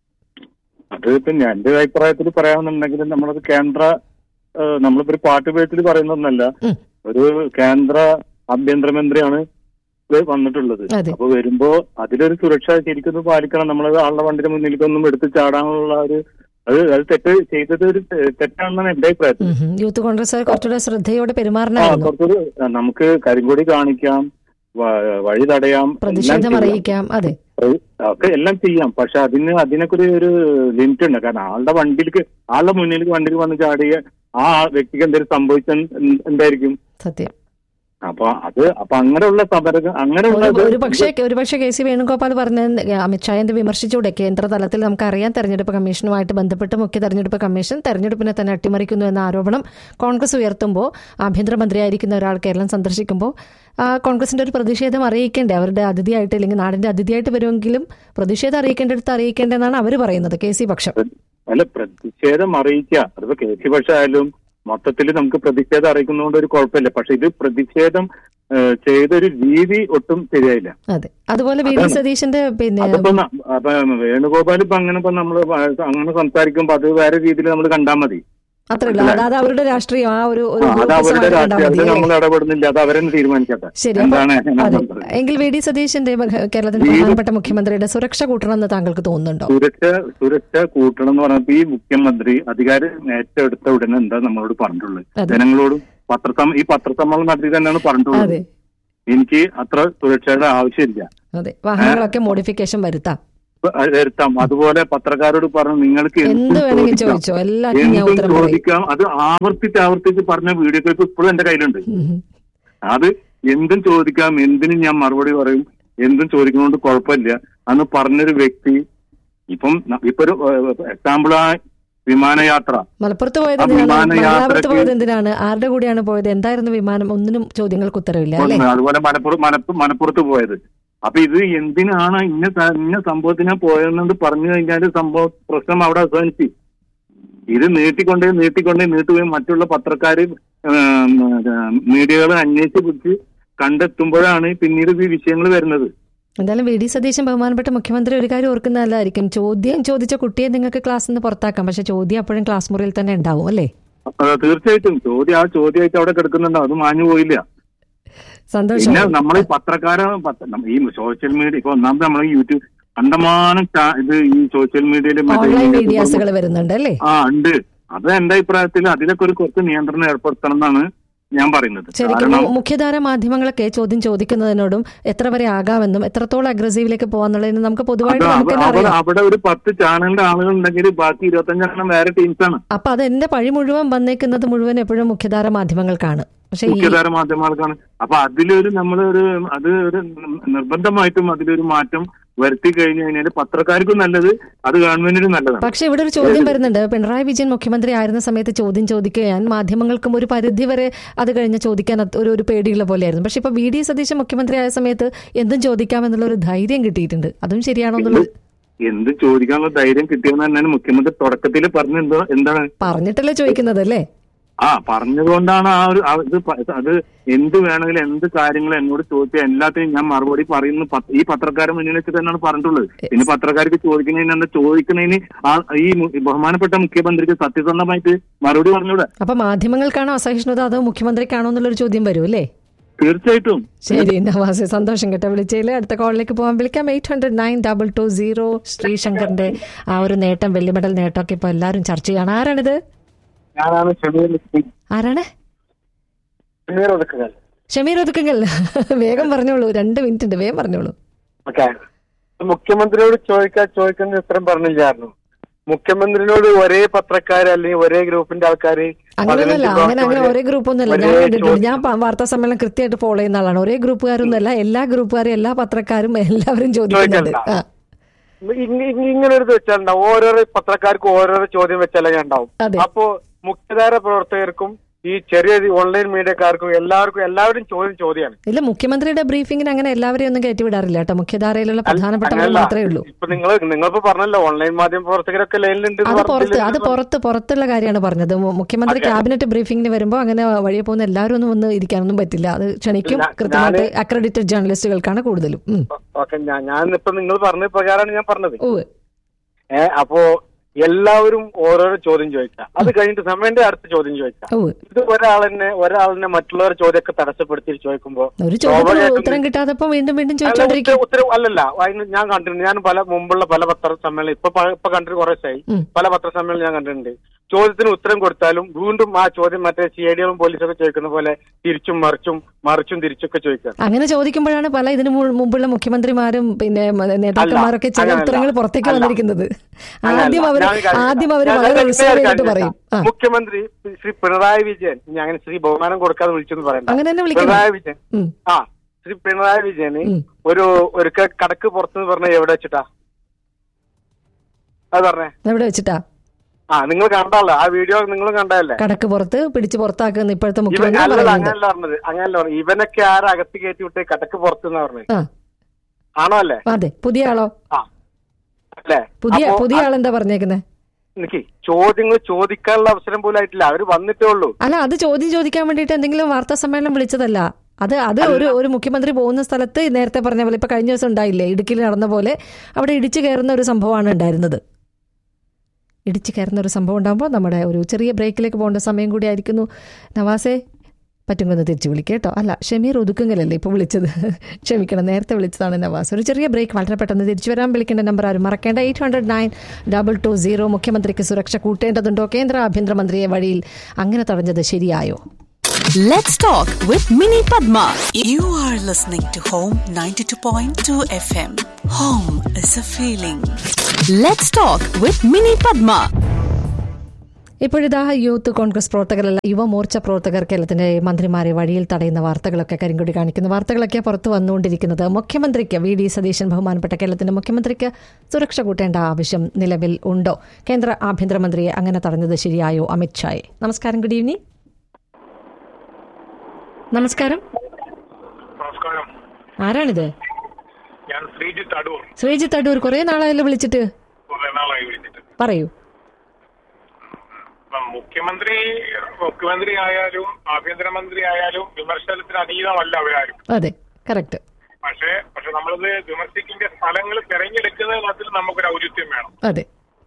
അത് പിന്നെ എന്റെ അഭിപ്രായത്തിൽ പറയാമെന്നുണ്ടെങ്കിൽ നമ്മളത് കേന്ദ്ര ഏഹ്, നമ്മളിപ്പോ ഒരു പാട്ട് പേറ്റിൽ പറയുന്നതൊന്നല്ല ഉം. ഒരു കേന്ദ്ര ആഭ്യന്തരമന്ത്രിയാണ് ഇത് വന്നിട്ടുള്ളത് അതെ. അപ്പൊ വരുമ്പോ അതിലൊരു സുരക്ഷ ശരിക്കും ഒന്ന് പാലിക്കണം നമ്മളത് ആളുടെ വണ്ടിയുടെ മുന്നിലേക്കൊന്നും എടുത്ത് ചാടാനുള്ള ഒരു അത് അത് തെറ്റ് ചെയ്തത് ഒരു തെ- തെറ്റാണെന്നാണ് എന്റെ അഭിപ്രായത്തിൽ ഉം ഹും. യൂത്ത് കോൺഗ്രസ് കുറച്ചുകൂടെ ശ്രദ്ധയോടെ ആ പെരുമാറണമായിരുന്നു കുറച്ചുകൂടി ആ, നമുക്ക് കരിങ്കൊടി കാണിക്കാം വ- വഴി തടയാം എല്ലാം പ്രതിഷേധം ചെയ്യാം. അറിയിക്കാം അതെ ഒക്കെ എല്ലാം ചെയ്യാം പക്ഷെ അതിന് അതിനൊക്കെ ഒരു ഒരു ലിമിറ്റ് ഉണ്ട് കാരണം ആളുടെ വണ്ടിയിലേക്ക് ആളുടെ മുന്നിലേക്ക് വണ്ടിയിൽ വന്ന് ചാടിയ ആ വ്യക്തിക്ക് എന്തെങ്കിലും സംഭവിച്ച എന്തായിരിക്കും സത്യം അപ്പൊ അത് അപ്പൊ അങ്ങനെയുള്ള സമരം അങ്ങനെയുള്ള ഒരു- ഒരു പക്ഷേ ഒരു പക്ഷേ കെ സി വേണുഗോപാൽ പറഞ്ഞ അമിത്ഷായെ എന്ത് വിമർശിച്ചൂടെ കേന്ദ്ര തലത്തിൽ നമുക്കറിയാം തെരഞ്ഞെടുപ്പ് കമ്മീഷനുമായിട്ട് ബന്ധപ്പെട്ട് മുഖ്യ തെരഞ്ഞെടുപ്പ് കമ്മീഷൻ തെരഞ്ഞെടുപ്പിനെ തന്നെ അട്ടിമറിക്കുന്നു എന്ന ആരോപണം കോൺഗ്രസ് ഉയർത്തുമ്പോൾ ആഭ്യന്തരമന്ത്രിയായിരിക്കുന്ന ഒരാൾ കേരളം സന്ദർശിക്കുമ്പോൾ ആ, കോൺഗ്രസിന്റെ ഒരു പ്രതിഷേധം അറിയിക്കേണ്ടേ അവരുടെ അതിഥിയായിട്ട് അല്ലെങ്കിൽ നാടിന്റെ അതിഥിയായിട്ട് വരുമെങ്കിലും പ്രതിഷേധം അറിയിക്കേണ്ടടുത്ത് അറിയിക്കേണ്ടതെന്നാണ് അവർ പറയുന്നത് കെ സി പക്ഷം അല്ല പ്രതിഷേധം അറിയിക്കുക അതിപ്പോ കെ സി പക്ഷ ആയാലും മൊത്തത്തിൽ നമുക്ക് പ്രതിഷേധം അറിയിക്കുന്നതുകൊണ്ട് ഒരു കുഴപ്പമില്ല പക്ഷെ ഇത് പ്രതിഷേധം ഏഹ്, ചെയ്തൊരു രീതി ഒട്ടും ശരിയായില്ല അതെ അതുപോലെ വി ഡി സതീശന്റെ പിന്നെ അതിപ്പോ ന- അപ്പൊ വേണുഗോപാൽ ഇപ്പൊ അങ്ങനെ ഇപ്പൊ നമ്മള് അങ്ങനെ സംസാരിക്കുമ്പോ അത് വേറെ രീതിയിൽ നമ്മൾ കണ്ടാൽ മതി അത്രയല്ല അതായത് അവരുടെ രാഷ്ട്രീയം ആ ഒരു ഒരു ആ, അത് ഗ്രൂപ്പ് അവരുടെ സമാനം കണ്ടാൽ രാഷ്ട്രീയം മതി അത് അല്ലേ? നമ്മൾ ഇടപെടുന്നില്ല അത് അവരെന്നെ തീരുമാനിക്കട്ടെ ശരി അപ്പൊ- എന്താണ് അതെ നമ്മൾ പറയുന്നത്? എങ്കിൽ വി ഡി സതീശന്റെ മ- കേരളത്തിന്റെ പ്രധാനപ്പെട്ട മുഖ്യമന്ത്രിയുടെ സുരക്ഷ കൂട്ടണമെന്ന് താങ്കൾക്ക് തോന്നുന്നുണ്ടോ സുരക്ഷ സുരക്ഷ കൂട്ടണം എന്ന് പറഞ്ഞപ്പോ ഈ മുഖ്യമന്ത്രി അധികാരം ഏറ്റെടുത്ത ഉടനെ എന്താ നമ്മളോട് പറഞ്ഞിട്ടുള്ളത് അതെ. ജനങ്ങളോടും പത്രസമ്മ ഈ പത്രസമ്മേളനം നടത്തി തന്നെയാണ് പറഞ്ഞിട്ടുള്ളത് അതെ എനിക്ക് അത്ര സുരക്ഷയുടെ ആവശ്യമില്ല അതെ വാഹനങ്ങളൊക്കെ മോഡിഫിക്കേഷൻ വരുത്താം ഇപ്പൊ അത് വരുത്താം അതുപോലെ പത്രക്കാരോട് പറഞ്ഞു നിങ്ങൾക്ക് എന്ത് എന്തും വേണമെങ്കിൽ ചോദിക്കാം. ചോദിച്ചോ എല്ലാത്തിനും ഞാൻ എന്തും ഉത്തരം പറയും ചോദിക്കാം അത് ആവർത്തിച്ച് ആവർത്തിച്ച് പറഞ്ഞ വീഡിയോ ക്ലിപ്പ് ഇപ്പോഴും എന്റെ കയ്യിലുണ്ട് ഉം. അത് എന്തും ചോദിക്കാം എന്തിനും ഞാൻ മറുപടി പറയും എന്തും ചോദിക്കുന്നതുകൊണ്ട് കുഴപ്പമില്ല അന്ന് പറഞ്ഞൊരു വ്യക്തി ഇപ്പം ന- ഇപ്പൊ ഒരു എക്സാമ്പിൾ ആ വിമാനയാത്ര മലപ്പുറത്ത് പോയത് ആ എന്തിനാണ് വിമാനയാത്രയ്ക്ക് മലയാളത്ത് പോയത് എന്തിനാണ് ആരുടെ കൂടെയാണ് പോയത് എന്തായിരുന്നു വിമാനം ഒന്നിനും ചോദ്യങ്ങൾക്ക് ഉത്തരവില്ല അല്ലേ ഒന്ന് അതുപോലെ മലപ്പുറം മലപ്പു മലപ്പുറത്ത് പോയത് അപ്പൊ ഇത് എന്തിനാണ് ഇന്ന സ- ഇന്ന സംഭവത്തിനാ പോയതെന്നു പറഞ്ഞു കഴിഞ്ഞാൽ സംഭവം പ്രശ്നം അവിടെ അവസാനിച്ചു ഇത് നീട്ടിക്കൊണ്ടേ നീട്ടിക്കൊണ്ടേ നീട്ടുകയും മറ്റുള്ള പത്രക്കാര് മീഡിയകൾ അന്വേഷിച്ച് പിടിച്ച് കണ്ടെത്തുമ്പോഴാണ് പിന്നീട് ഈ വിഷയങ്ങൾ വരുന്നത് എന്തായാലും വി ഡി സതീശൻ ബഹുമാനപ്പെട്ട മുഖ്യമന്ത്രി ഒരു കാര്യം ഓർക്കുന്നതല്ലായിരിക്കും ചോദ്യം ചോദിച്ച കുട്ടിയെ നിങ്ങൾക്ക് ക്ലാസ്സിൽ നിന്ന് പുറത്താക്കാം പക്ഷെ ചോദ്യം അപ്പോഴും ക്ലാസ് മുറിയിൽ തന്നെ ഉണ്ടാവും അല്ലേ അപ്പൊ തീർച്ചയായിട്ടും ചോദ്യം ആ ചോദ്യമായിട്ട് അവിടെ കിടക്കുന്നുണ്ടോ അത് മാഞ്ഞു പോയില്ല സന്തോഷം പിന്നെ നമ്മൾ ഈ പത്രക്കാര പത്ര- നമ്മ- ഈ സോഷ്യൽ മീഡിയ ഇപ്പൊ ഒന്നാമത് നമ്മൾ യൂട്യൂബ് കണ്ടമാനം ചാ- ഇത് ഈ സോഷ്യൽ മീഡിയയിൽ ഓൺലൈൻ മീഡിയാസുകൾ വരുന്നുണ്ട് അല്ലേ ആ ഉണ്ട് അത് എന്റെ അഭിപ്രായത്തിൽ അതിലൊക്കെ ഒരു കുറച്ച് നിയന്ത്രണം ഏർപ്പെടുത്തണം എന്നാണ് ഞാൻ പറയുന്നത് ശരിക്കും കാരണം മുഖ്യധാര മാധ്യമങ്ങളൊക്കെ ചോദ്യം ചോദിക്കുന്നതിനോടും എത്ര വരെ ആകാമെന്നും എത്രത്തോളം അഗ്രസീവിലേക്ക് പോകാന്നുള്ളതിന് നമുക്ക് അത് പൊതുവായിട്ട് അവ- നമുക്ക് തന്നെ അവിടെ അറിയാം അവിടെ ഒരു പത്ത് ചാനലിന്റെ ആളുകൾ ഉണ്ടെങ്കിൽ ബാക്കി ഇരുപത്തഞ്ചെണ്ണം വേറെ ടീംസാണ് അപ്പൊ അത് എന്റെ പഴി മുഴുവൻ വന്നേക്കുന്നത് മുഴുവൻ എപ്പോഴും മുഖ്യധാര മാധ്യമങ്ങൾക്കാണ് പക്ഷെ ഈ മുഖ്യധാര മാധ്യമങ്ങൾക്കാണ് അപ്പൊ അതിലൊരു നമ്മളൊരു അത് ഒരു നിർബന്ധമായിട്ടും അതിലൊരു മാറ്റം വരുത്തി കഴിഞ്ഞു കഴിഞ്ഞാൽ പത്രക്കാർക്കും നല്ലത് അത് ഗവൺമെന്റിനും നല്ലതാണ് പക്ഷെ ഇവിടെ ഒരു ചോദ്യം വരുന്നുണ്ട് പിണറായി വിജയൻ മുഖ്യമന്ത്രി ആയിരുന്ന സമയത്ത് ചോദ്യം ചോദിക്കാൻ മാധ്യമങ്ങൾക്കും ഒരു പരിധി വരെ അത് കഴിഞ്ഞ് ചോദിക്കാൻ അത് ഒരു ഒരു പേടിയുള്ള പോലെയായിരുന്നു പക്ഷെ ഇപ്പൊ വി ഡി സതീശൻ മുഖ്യമന്ത്രി ആയ സമയത്ത് എന്തും ചോദിക്കാമെന്നുള്ള ഒരു ധൈര്യം കിട്ടിയിട്ടുണ്ട് അതും ശരിയാണോ എന്നുള്ളത് എന്ത് ചോദിക്കാനുള്ള ധൈര്യം കിട്ടിയെന്ന് തന്നെയാണ് മുഖ്യമന്ത്രി തുടക്കത്തിൽ പറഞ്ഞ എന്തോ എന്താണ് പറഞ്ഞിട്ടല്ലേ ചോദിക്കുന്നത് അല്ലേ ആ പറഞ്ഞതുകൊണ്ടാണ് ആ ഒരു ആ ഇത് പ- അത് എന്ത് വേണമെങ്കിലും എന്ത് കാര്യങ്ങൾ എന്നോട് ചോദിച്ചാൽ എല്ലാത്തിനും ഞാൻ മറുപടി പറയുന്നു പ- ഈ പത്രക്കാരെ മുന്നിൽ വെച്ച് തന്നെയാണ് പറഞ്ഞിട്ടുള്ളത് പിന്നെ പത്രക്കാർക്ക് ചോദിക്കുന്നതിന് എന്താ ചോദിക്കുന്നതിന് ആ ഈ മു- ബഹുമാനപ്പെട്ട മുഖ്യമന്ത്രിക്ക് സത്യസന്ധമായിട്ട് മറുപടി പറഞ്ഞൂടെ അപ്പൊ മാധ്യമങ്ങൾക്കാണോ അസഹിഷ്ണുത അതോ മുഖ്യമന്ത്രിക്കാണോ എന്നുള്ളൊരു ചോദ്യം വരും അല്ലേ തീർച്ചയായിട്ടും ശരി നവാസ് സന്തോഷം കേട്ടോ വിളിച്ചതിൽ അടുത്ത കോളിലേക്ക് പോകാൻ വിളിക്കാം eight hundred nine double two zero ശ്രീശങ്കറിന്റെ ആ ഒരു നേട്ടം വെള്ളി മെഡൽ നേട്ടമൊക്കെ ഇപ്പൊ എല്ലാവരും ചർച്ച ചെയ്യാണ് ആരാണിത് ഞാനാണ് ഷമീർ ആരാണ് ഷമീർ ഒതുക്കുകൾ ഷമീർ ഒതുക്കുങ്ങൾ വേഗം പറഞ്ഞോളൂ രണ്ട് മിനിറ്റ് ഉണ്ട് വേഗം പറഞ്ഞോളൂ ഓക്കെ മുഖ്യമന്ത്രിയോട് ചോദിക്കാൻ ചോദിക്കുന്ന ഉത്തരം പറഞ്ഞില്ലായിരുന്നു മുഖ്യമന്ത്രിയോട് ഒരേ പത്രക്കാർ അല്ലെങ്കിൽ ഒരേ ഗ്രൂപ്പിന്റെ ആൾക്കാർ അങ്ങനെയൊന്നുമല്ല അങ്ങനെ അങ്ങനെ ഒരേ ഗ്രൂപ്പ് ഒന്നുമല്ല ഞാൻ കണ്ടിട്ടുണ്ട് ഞാൻ പ- വാർത്താ സമ്മേളനം കൃത്യമായിട്ട് ഫോളോ ചെയ്യുന്ന ആളാണ് ഒരേ ഗ്രൂപ്പുകാരൊന്നുമല്ല എല്ലാ ഗ്രൂപ്പുകാരും എല്ലാ പത്രക്കാരും എല്ലാവരും ചോദിക്കുന്നുണ്ട് ആ ഇങ്ങനെ ഒരു ഇത് വെച്ചാലുണ്ടാവും ഓരോരോ പത്രക്കാർക്കും ഓരോരോ ചോദ്യം വെച്ചാലേ ഉണ്ടാവും അതെ. അപ്പോ മുഖ്യധാര പ്രവർത്തകർക്കും ഈ ചെറിയ ഓൺലൈൻ മീഡിയക്കാർക്കും എല്ലാവർക്കും എല്ലാവരും ചോദ്യം ചോദ്യമാണ് ഇല്ല മുഖ്യമന്ത്രിയുടെ ബ്രീഫിങ്ങിന് അങ്ങനെ എല്ലാവരെയും ഒന്നും കയറ്റി വിടാറില്ല കേട്ടോ മുഖ്യധാരയിലുള്ള പ്രധാനപ്പെട്ടവർ അങ്ങനല്ല. മാത്രമേ ഉള്ളൂ ഇപ്പൊ നിങ്ങൾ നിങ്ങളിപ്പോ പറഞ്ഞല്ലോ ഓൺലൈൻ മാധ്യമ പ്രവർത്തകരൊക്കെ ലൈനിലുണ്ട് അത് പുറത്ത് അത് പുറത്ത് പുറത്തുള്ള കാര്യമാണ് പറഞ്ഞത് മു- മുഖ്യമന്ത്രി ക്യാബിനറ്റ് ബ്രീഫിംഗിന് വരുമ്പോൾ അങ്ങനെ വഴിയെ പോകുന്ന എല്ലാവരും ഒന്നും വന്ന് ഇരിക്കാനൊന്നും പറ്റില്ല അത് ക്ഷണിക്കും ഇല്ല, കൃത്യമായിട്ട് അക്രഡിറ്റഡ് ജേർണലിസ്റ്റുകൾക്കാണ് കൂടുതലും ഉം. ഓക്കെ ഞാൻ ഞാൻ ഇപ്പൊ നിങ്ങൾ പറഞ്ഞ പ്രകാരമാണ് ഞാൻ പറഞ്ഞത് ഉവ്വ്. ഏ അപ്പോ എല്ലാവരും ഓരോരോ ചോദ്യം ചോദിക്കാം അത് കഴിഞ്ഞിട്ട് സമയന്റെ അടുത്ത ചോദ്യം ചോദിക്കാം ഉവ്വ്. ഇത് ഒരാളെന്നെ ഒരാളിനെ മറ്റുള്ളവർ ചോദ്യമൊക്കെ തടസ്സപ്പെടുത്തി ചോദിക്കുമ്പോ ഒരു ചോദ്യത്തിന് സ്വാഭാവികമായിട്ടും ഉത്തരം കിട്ടാത്തപ്പോ വീണ്ടും വീണ്ടും അല്ല, ചോദിച്ചോണ്ടിരിക്കും ഉത്തര- ഉത്തരവ് അല്ലല്ല അതിന് ഞാൻ കണ്ടിട്ടുണ്ട് ഞാൻ പല മുമ്പുള്ള പല പത്ര സമ്മേളനം ഇപ്പൊ പ- ഇപ്പൊ കണ്ടിട്ട് കുറെ ദിവസമായി ഉം. പല പത്ര സമ്മേളനം ഞാൻ കണ്ടിട്ടുണ്ട് ചോദ്യത്തിന് ഉത്തരം കൊടുത്താലും വീണ്ടും ആ ചോദ്യം മറ്റേ സി ഐ ഡികളും പോലീസൊക്കെ ചോദിക്കുന്ന പോലെ തിരിച്ചും മറിച്ചും മറിച്ചും തിരിച്ചൊക്കെ ചോദിക്കുക അങ്ങനെ ചോദിക്കുമ്പോഴാണ് പല ഇതിനു മു- മുമ്പുള്ള മുഖ്യമന്ത്രിമാരും പിന്നെ മ- നേതാക്കന്മാരൊക്കെ ചില അങ്ങനല്ല. ഉത്തരങ്ങൾ പുറത്തേക്ക് അല്ല. വന്നിരിക്കുന്നത് അങ്ങനല്ല. ആദ്യം അവർ ഞാൻ ഒരു കാര്യം ആദ്യം അവർ ഞാൻ വളരെ ഒരു ഉത്സാഹമായിട്ട് കാര്യം പറയും ആ മുഖ്യമന്ത്രി ശ്രീ പിണറായി വിജയൻ ഞാൻ അങ്ങനെ ശ്രീ ബഹുമാനം കൊടുക്കാതെ വിളിച്ചെന്ന് പറയണ്ട അങ്ങനെ തന്നെ വിളിക്കണം പിണറായി വിജയൻ ഉം. ആ ശ്രീ പിണറായി വിജയന് ഉം. ഒരു ഒരു ക- കടക്ക് പുറത്തുനിന്ന് പറഞ്ഞ എവിടെ വെച്ചിട്ടാ അത് പറഞ്ഞേ എവിടെ വെച്ചിട്ടാ ആ നിങ്ങൾ കണ്ടല്ലോ ആ വീഡിയോ നിങ്ങൾ കണ്ടതല്ലേ കടക്ക് പുറത്ത് പിടിച്ചു പുറത്താക്കുന്ന ഇപ്പോഴത്തെ ഇവൻ മുഖ്യമന്ത്രി അല്ലല്ല പറയുന്നത് അങ്ങനല്ല പറഞ്ഞത് അങ്ങനല്ല പറഞ്ഞത് ഇവനൊക്കെ ആരാ അകത്ത് കയറ്റി വിട്ട് കടക്ക് പുറത്തുനിന്ന് പറഞ്ഞത് ആ ആണോ അല്ലേ അതെ പുതിയ ആളോ ആ അല്ലേ പുതിയ അപ്പോ പുതിയ ആളെന്താ പറഞ്ഞേക്കുന്നത് നിക്ക് ചോദ്യങ്ങൾ ചോദിക്കാനുള്ള അവസരം പോലും ആയിട്ടില്ല അവര് വന്നിട്ടേ ഉള്ളൂ അല്ല അത് ചോദ്യം ചോദിക്കാൻ വേണ്ടിയിട്ട് എന്തെങ്കിലും വാർത്താ സമ്മേളനം വിളിച്ചതല്ല അത് അത് ഒരു ഒരു മുഖ്യമന്ത്രി പോകുന്ന സ്ഥലത്ത് നേരത്തെ പറഞ്ഞ പോലെ ഇപ്പൊ കഴിഞ്ഞ ദിവസം ഉണ്ടായില്ലേ ഇടുക്കിയിൽ നടന്ന പോലെ അവിടെ ഇടിച്ചു കയറുന്ന ഒരു സംഭവമാണ് ഉണ്ടായിരുന്നത് ഇടിച്ചു കയറുന്ന ഒരു സംഭവം ഉണ്ടാകുമ്പോൾ നമ്മുടെ ഒരു ചെറിയ ബ്രേക്കിലേക്ക് പോകേണ്ട സമയം കൂടി ആയിരിക്കുന്നു നവാസെ പറ്റുമെന്ന് തിരിച്ചു വിളിക്കുക കേട്ടോ അല്ല ഷമീർ ഒതുക്കുങ്ങലല്ലേ ഇപ്പോൾ വിളിച്ചത് ക്ഷമിക്കണം നേരത്തെ വിളിച്ചതാണ് നവാസ് ഒരു ചെറിയ ബ്രേക്ക് വളരെ പെട്ടെന്ന് തിരിച്ചു വരാൻ വിളിക്കേണ്ട നമ്പർ ആരും മറക്കേണ്ട eight hundred nine double two zero മുഖ്യമന്ത്രിക്ക് സുരക്ഷ കൂട്ടേണ്ടതുണ്ടോ കേന്ദ്ര ആഭ്യന്തരമന്ത്രിയെ വഴിയിൽ അങ്ങനെ തടഞ്ഞത് ശരിയായോ Let's talk with Mini Padma. You are listening to Home 92.2 FM. Home is a feeling. Let's talk with Mini Padma. ഇപ്പോഴിതാ യൂത്ത് കോൺഗ്രസ് പ്രവർത്തകരല്ല യുവമോർച്ച പ്രവർത്തകർ കേരളത്തിന്റെ മന്ത്രിമാരെ വഴിയിൽ തടയുന്ന വാർത്തകളൊക്കെ കരിങ്കൊടി കാണിക്കുന്ന വാർത്തകളൊക്കെ പുറത്തു വന്നുകൊണ്ടിരിക്കുന്നത് മുഖ്യമന്ത്രിക്ക് വി ഡി സതീശൻ ബഹുമാനപ്പെട്ട കേരളത്തിന്റെ മുഖ്യമന്ത്രിക്ക് സുരക്ഷ കൂട്ടേണ്ട ആവശ്യം നിലവിൽ ഉണ്ടോ കേന്ദ്ര ആഭ്യന്തരമന്ത്രിയെ അങ്ങനെ തടഞ്ഞത് ശരിയായോ അമിത്ഷായെ നമസ്കാരം ഗുഡ് ഈവനിങ് നമസ്കാരം നമസ്കാരം ആരാണിത് ഞാൻ ശ്രീജിത്ത് അടൂർ ശ്രീജിത്ത് അടൂർ കുറെ നാളായല്ലോ വിളിച്ചിട്ട് കുറെ നാളായി വിളിച്ചിട്ട് പറയൂ ഇപ്പം മുഖ്യമന്ത്രി മുഖ്യമന്ത്രി ആയാലും ആഭ്യന്തരമന്ത്രി ആയാലും വിമർശനത്തിന് അതീതമല്ല അവരാരും അതെ കറക്റ്റ് പക്ഷേ പക്ഷെ നമ്മളത് വിമർശിക്കേണ്ട സ്ഥലങ്ങൾ തിരഞ്ഞെടുക്കുന്നതിനകത്തിൽ നമുക്കൊരു ഔചിത്യം വേണം അതെ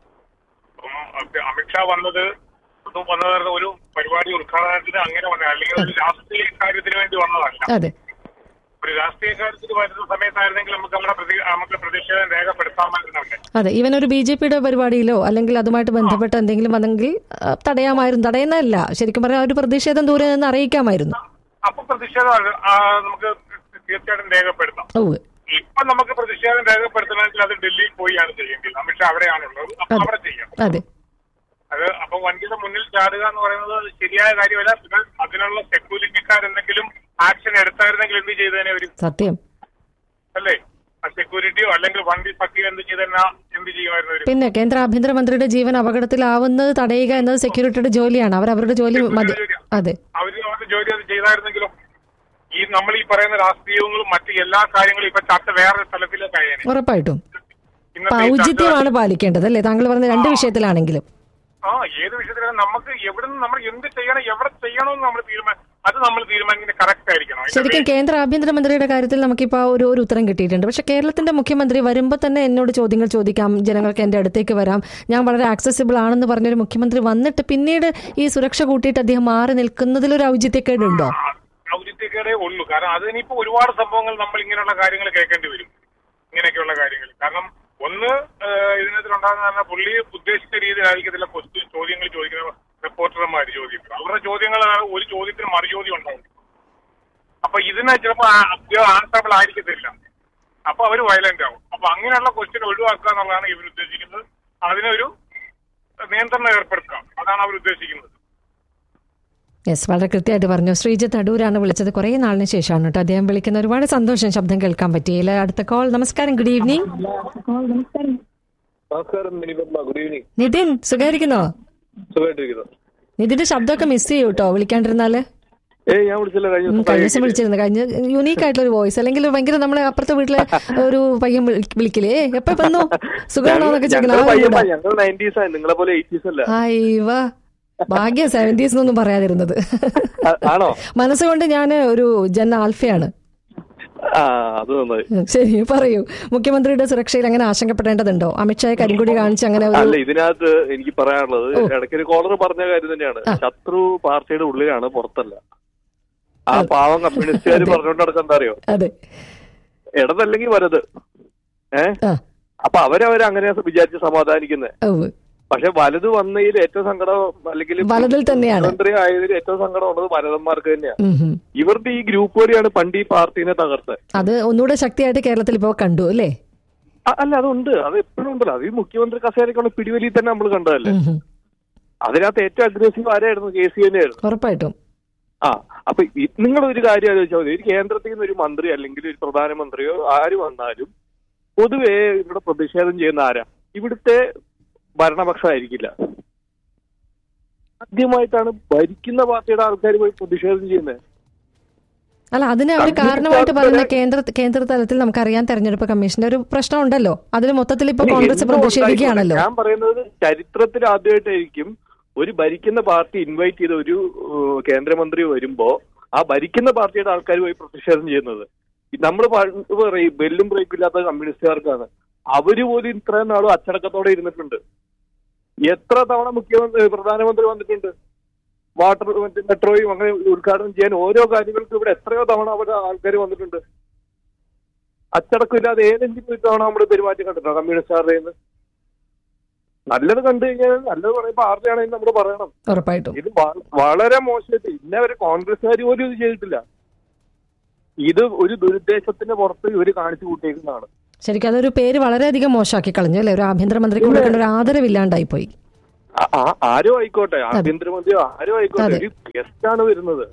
അപ്പം അഭി- അമിത്ഷാ വന്നത് ഇത് വന്നത് ഒരു പരിപാടി ഉദ്ഘാടനത്തിന് അങ്ങനെ വന്ന അല്ലെങ്കിൽ ഒരു രാഷ്ട്രീയ കാര്യത്തിന് വേണ്ടി വന്നതല്ല അതെ ഒരു രാഷ്ട്രീയ കാര്യത്തിന് വരുന്ന സമയത്തായിരുന്നെങ്കിൽ നമുക്ക് നമ്മുടെ പ്രതി നമുക്ക് പ്രതിഷേധം രേഖപ്പെടുത്താമായിരുന്നല്ലേ അതെ ഈവൻ ഒരു ബി ജെ പിയുടെ പരിപാടിയിലോ അല്ലെങ്കിൽ അതുമായിട്ട് ബന്ധപ്പെട്ട എന്തെങ്കിലും വന്നെങ്കിൽ ആ, തടയാമായിരുന്നു തടയുന്നതല്ല ശരിക്കും പറഞ്ഞാൽ ആ ഒരു പ്രതിഷേധം ദൂരെ നിന്ന് അറിയിക്കാമായിരുന്നു അപ്പൊ പ്രതിഷേധം ആ, നമുക്ക് തീർച്ചയായിട്ടും രേഖപ്പെടുത്താം ഓ ഇപ്പൊ നമുക്ക് പ്രതിഷേധം രേഖപ്പെടുത്തണമെങ്കിൽ അത് ഡൽഹിയിൽ പോയാണ് ചെയ്യേണ്ടത് അമിത്ഷാ അവിടെയാണുള്ളത് അപ്പൊ അവിടെ ചെയ്യാം അതെ അത് അപ്പൊ വണ്ടിയുടെ മുന്നിൽ ചാടുക എന്ന് പറയുന്നത് അത് ശരിയായ കാര്യമല്ല പിന്നെ അതിനുള്ള സെക്യൂരിറ്റിക്കാരെന്തെങ്കിലും ആക്ഷൻ എടുത്തായിരുന്നെങ്കിൽ എന്ത് ചെയ്തേനെ ഒരു സത്യം അല്ലേ ആ സെക്യൂരിറ്റിയോ അല്ലെങ്കിൽ വണ്ടി പക്കിയോ എന്ത് ചെയ്തെന്നാ എന്ത് ചെയ്യുമായിരുന്നു ഒരു പിന്നെ കേന്ദ്ര ആഭ്യന്തരമന്ത്രിയുടെ ജീവൻ അപകടത്തിലാവുന്നത് തടയുക എന്നത് സെക്യൂരിറ്റിയുടെ ജോലിയാണ് അവർ അവരുടെ ജോലി മതി അതെ അവര് അവരുടെ ജോലി അത് ചെയ്തായിരുന്നെങ്കിലും ഈ നമ്മൾ ഈ പറയുന്ന രാഷ്ട്രീയങ്ങളും മറ്റു എല്ലാ കാര്യങ്ങളും ഇപ്പൊ ചർച്ച വേറെ തലത്തിലേക്കായേനെ ഉറപ്പായിട്ടും ഇന്നത്തെ ഈ ചർച്ച ഔചിത്യമാണ് പാലിക്കേണ്ടത് അല്ലേ താങ്കൾ പറഞ്ഞ രണ്ട് വിഷയത്തിലാണെങ്കിലും ആ ഏത് വിഷയത്തിലും നമുക്ക് എവിടെ നിന്ന് നമ്മൾ എന്ത് ചെയ്യണം എവിടെ ചെയ്യണമെന്ന് നമ്മൾ തീരുമാനം അത് നമ്മൾ തീരുമാനിക്കുന്നത് കറക്റ്റ് ആയിരിക്കണം അതിന്റെ ശരിക്കും കേന്ദ്ര ആഭ്യന്തരമന്ത്രിയുടെ കാര്യത്തിൽ നമുക്കിപ്പോൾ ആ ഒരു ഒരു ഉത്തരം കിട്ടിയിട്ടുണ്ട് പക്ഷേ കേരളത്തിന്റെ മുഖ്യമന്ത്രി വരുമ്പോൾ തന്നെ എന്നോട് ചോദ്യങ്ങൾ ചോദിക്കാം ജനങ്ങൾക്ക് എൻ്റെ അടുത്തേക്ക് വരാം ഞാൻ വളരെ ആക്സസിബിൾ ആണെന്ന് പറഞ്ഞൊരു മുഖ്യമന്ത്രി വന്നിട്ട് പിന്നീട് ഈ സുരക്ഷ കൂട്ടിയിട്ട് അദ്ദേഹം മാറി നിൽക്കുന്നതിലൊരു ഔചിത്യക്കേടുണ്ടോ ഔചിത്യക്കേടേ ഉള്ളൂ കാരണം അതിനിപ്പോ ഒരുപാട് സംഭവങ്ങൾ നമ്മൾ ഇങ്ങനെയുള്ള കാര്യങ്ങൾ കേൾക്കേണ്ടി വരും ഇങ്ങനെയൊക്കെയുള്ള കാര്യങ്ങൾ കാരണം ഒന്ന് ഏഹ്, ഇതിനകത്തുണ്ടാകുന്ന പറഞ്ഞാൽ പുള്ളി ഉദ്ദേശിച്ച രീതിയിലായിരിക്കത്തില്ല ക്വസ്റ്റ്യൻ ചോദ്യങ്ങൾ ചോദിക്കുന്ന റിപ്പോർട്ടർമാർ ചോദിക്കുന്നത് അവരുടെ ചോദ്യങ്ങൾ ഒരു ചോദ്യത്തിന് മറുചോദ്യം ഉണ്ടാവും അപ്പൊ ഇതിന് ചിലപ്പോൾ ആൻസറബിൾ ആയിരിക്കത്തില്ല അപ്പൊ അവർ വയലന്റ് ആവും അപ്പൊ അങ്ങനെയുള്ള ക്വസ്റ്റ്യൻ ഒഴിവാക്കുക എന്നുള്ളതാണ് ഇവർ ഉദ്ദേശിക്കുന്നത് അതിനൊരു നിയന്ത്രണം ഏർപ്പെടുത്തുക അതാണ് അവർ ഉദ്ദേശിക്കുന്നത് യെസ് വളരെ കൃത്യമായിട്ട് പറഞ്ഞു ശ്രീജിത്ത് അടൂരാണ് വിളിച്ചത് കുറേ നാളിന് ശേഷമാണ് കേട്ടോ അദ്ദേഹം വിളിക്കുന്ന ഒരുപാട് സന്തോഷം ശബ്ദം കേൾക്കാൻ പറ്റിയില്ല അടുത്ത കോൾ നമസ്കാരം ഗുഡ് ഈവനിങ് നമസ്കാരം മിനിപത്മ ഗുഡ് ഈവനിങ് നിതിൻ സുഖായിരിക്കുന്നോ സുഖമായിട്ടിരിക്കുന്നു നിതിന്റെ ശബ്ദമൊക്കെ മിസ് ചെയ്യൂ കേട്ടോ വിളിക്കാണ്ടിരുന്നാല് ഏയ് ഞാൻ വിളിച്ചില്ല കഴിഞ്ഞ ഉം, ദിവസം കഴിഞ്ഞ ദിവസം വിളിച്ചിരുന്നു കഴിഞ്ഞ യുണീക്ക് ആയിട്ടുള്ള ഒരു വോയിസ് അല്ലെങ്കിൽ ഭയങ്കര നമ്മളെ അപ്പുറത്തെ വീട്ടിലെ ഒരു പയ്യൻ വിളി- വിളിക്കില്ലേ എപ്പ വന്നു സുഖമാണോ എന്നൊക്കെ ചോദിക്കണം ആ ഒരു ഞങ്ങൾ ഞങ്ങൾ നയൻറ്റീസ് ആണ് നിങ്ങളെ പോലെ എയ്റ്റീസ് അല്ല അയ്യവ ഭാഗ്യ സെവന്റീസ് എന്നൊന്നും പറയാതിരുന്നത് ആ- ആണോ മനസ്സുകൊണ്ട് ഞാൻ ഒരു ജൻ ആൽഫയാണ് ആ അത് നന്നായി ഉം, ശരി പറയൂ മുഖ്യമന്ത്രിയുടെ സുരക്ഷയിൽ അങ്ങനെ ആശങ്കപ്പെടേണ്ടതുണ്ടോ അമിത്ഷായെ കരിങ്കൊടി കാണിച്ച് അങ്ങനെ അല്ല ഒരു ഇതിനകത്ത് എനിക്ക് പറയാനുള്ളത് ഇടയ്ക്കൊരു കോളർ പറഞ്ഞ കാര്യം തന്നെയാണ് ശത്രു പാർട്ടിയുടെ ഉള്ളിലാണ് പുറത്തല്ല ആ പാവം കമ്മ്യൂണിസ്റ്റുകാർ പറഞ്ഞുകൊണ്ട് നടക്കാൻ എന്താ അറിയോ അതെ ഇടതല്ലെങ്കിൽ വലത് ഏ ആ അപ്പൊ അവരവരങ്ങനെ വിചാരിച്ച് സമാധാനിക്കുന്നത് ഉവ്വ്. പക്ഷെ വലത് വന്നതിൽ ഏറ്റവും സങ്കടം അല്ലെങ്കിൽ വലതിൽ തന്നെയാണ്. മുഖ്യമന്ത്രി ആയതിൽ ഏറ്റവും സങ്കടം ഉള്ളത് വലതന്മാർക്ക് തന്നെയാണ് ഉം, ഉം. ഇവരുടെ ഈ ഗ്രൂപ്പ് വഴിയാണ് പണ്ട് ഈ പാർട്ടീനെ തകർത്തത് അത് ഒന്നുകൂടെ ശക്തിയായിട്ട് കേരളത്തിൽ ഇപ്പോൾ കണ്ടു അല്ലേ അ- അല്ല അതുണ്ട് അത് എപ്പോഴും ഉണ്ടല്ലോ അത് ഈ മുഖ്യമന്ത്രി കസേരക്കുള്ള പിടിവലി തന്നെ നമ്മൾ കണ്ടതല്ലേ ഉം, ഉം. അതിനകത്ത് ഏറ്റവും അഗ്രസീവ് ആരായിരുന്നു കെ സി തന്നെയായിരുന്നു ഉറപ്പായിട്ടും ആ അപ്പൊ നിങ്ങൾ ഒരു കാര്യം ആലോചിച്ചാൽ മതി ഒരു കേന്ദ്രത്തിൽ നിന്ന് ഒരു മന്ത്രി അല്ലെങ്കിൽ ഒരു പ്രധാനമന്ത്രിയോ ആര് വന്നാലും പൊതുവെ ഇവിടെ പ്രതിഷേധം ചെയ്യുന്ന ആരാ ഇവിടുത്തെ ഭരണപക്ഷമായിരിക്കില്ല ആദ്യമായിട്ടാണ് ഭരിക്കുന്ന പാർട്ടിയുടെ ആൾക്കാർ പോയി പ്രതിഷേധം ചെയ്യുന്നത് അല്ല അതിന് അവർ കമ്മ്യൂണിസ്റ്റ് കാരണമായിട്ട് പറയുന്ന ആൾക്കാരെ- കേന്ദ്ര കേന്ദ്ര തലത്തിൽ നമുക്കറിയാം തെരഞ്ഞെടുപ്പ് കമ്മീഷന്റെ ഒരു പ്രശ്നം ഉണ്ടല്ലോ അതിൽ മൊത്തത്തിൽ ഇപ്പൊ ഇനി കോൺഗ്രസ് എന്തോ പ്രതിഷേധിക്കുകയാണല്ലോ ഉണ്ടായിക്കോട്ടെ. ഞാൻ പറയുന്നത് ചരിത്രത്തിൽ ആദ്യമായിട്ടായിരിക്കും ഒരു ഭരിക്കുന്ന പാർട്ടി ഇൻവൈറ്റ് ചെയ്ത ഒരു ഏഹ്, കേന്ദ്രമന്ത്രി വരുമ്പോ ആ ഭരിക്കുന്ന പാർട്ടിയുടെ ആൾക്കാർ പോയി പ്രതിഷേധം ചെയ്യുന്നത് നമ്മൾ പറയും ബെല്ലും ബ്രേക്കും ഇല്ലാത്ത കമ്മ്യൂണിസ്റ്റുകാർക്കാണ് അവര് പോലും ഇത്രയും നാളും അച്ചടക്കത്തോടെ ഇരുന്നിട്ടുണ്ട് എത്ര തവണ മുഖ്യമന്ത്രി പ്രധാനമന്ത്രി വന്നിട്ടുണ്ട് വാട്ടർ മറ്റേ മെട്രോയും അങ്ങനെ ഉദ്ഘാടനം ചെയ്യാൻ ഓരോ കാര്യങ്ങൾക്കും ഇവിടെ എത്രയോ തവണ അവിടെ ആൾക്കാർ വന്നിട്ടുണ്ട് അച്ചടക്കമില്ലാതെ ഏതെങ്കിലും ഒരു തവണ നമ്മൾ പെരുമാറ്റം കണ്ടിട്ടുണ്ടോ കമ്മ്യൂണിസ്റ്റുകാരുടെ കയ്യിൽ നിന്ന്? നല്ലത് കണ്ടു കഴിഞ്ഞാൽ നല്ലത് പറയുമ്പോ ആരുടെയാണെങ്കിലും നമ്മൾ പറയണം ഉറപ്പായിട്ടും ഇത് വ- വളരെ മോശമായിട്ട് ഇന്നേ വരെ കോൺഗ്രസ്സുകാർ പോലും ഇത് ചെയ്തിട്ടില്ല ഇത് ഒരു ദുരുദ്ദേശത്തിന്റെ പുറത്ത് ഇവര് കാണിച്ചു കൂട്ടിയേക്കുന്നതാണ് ശരിക്കും അതൊരു പേര് വളരെയധികം മോശമാക്കി കളഞ്ഞു അല്ലേ ഒരു ആഭ്യന്തരമന്ത്രിക്ക് കൊടുക്കേണ്ട ഒരു ആദരവില്ലാണ്ടായി പോയി ആ- ആ- ആരോ ആയിക്കോട്ടെ ആഭ്യന്തരമന്ത്രിയോ ആരോ ആയിക്കോട്ടെ അതെ. ഒരു ഗസ്റ്റാണ് വരുന്നത്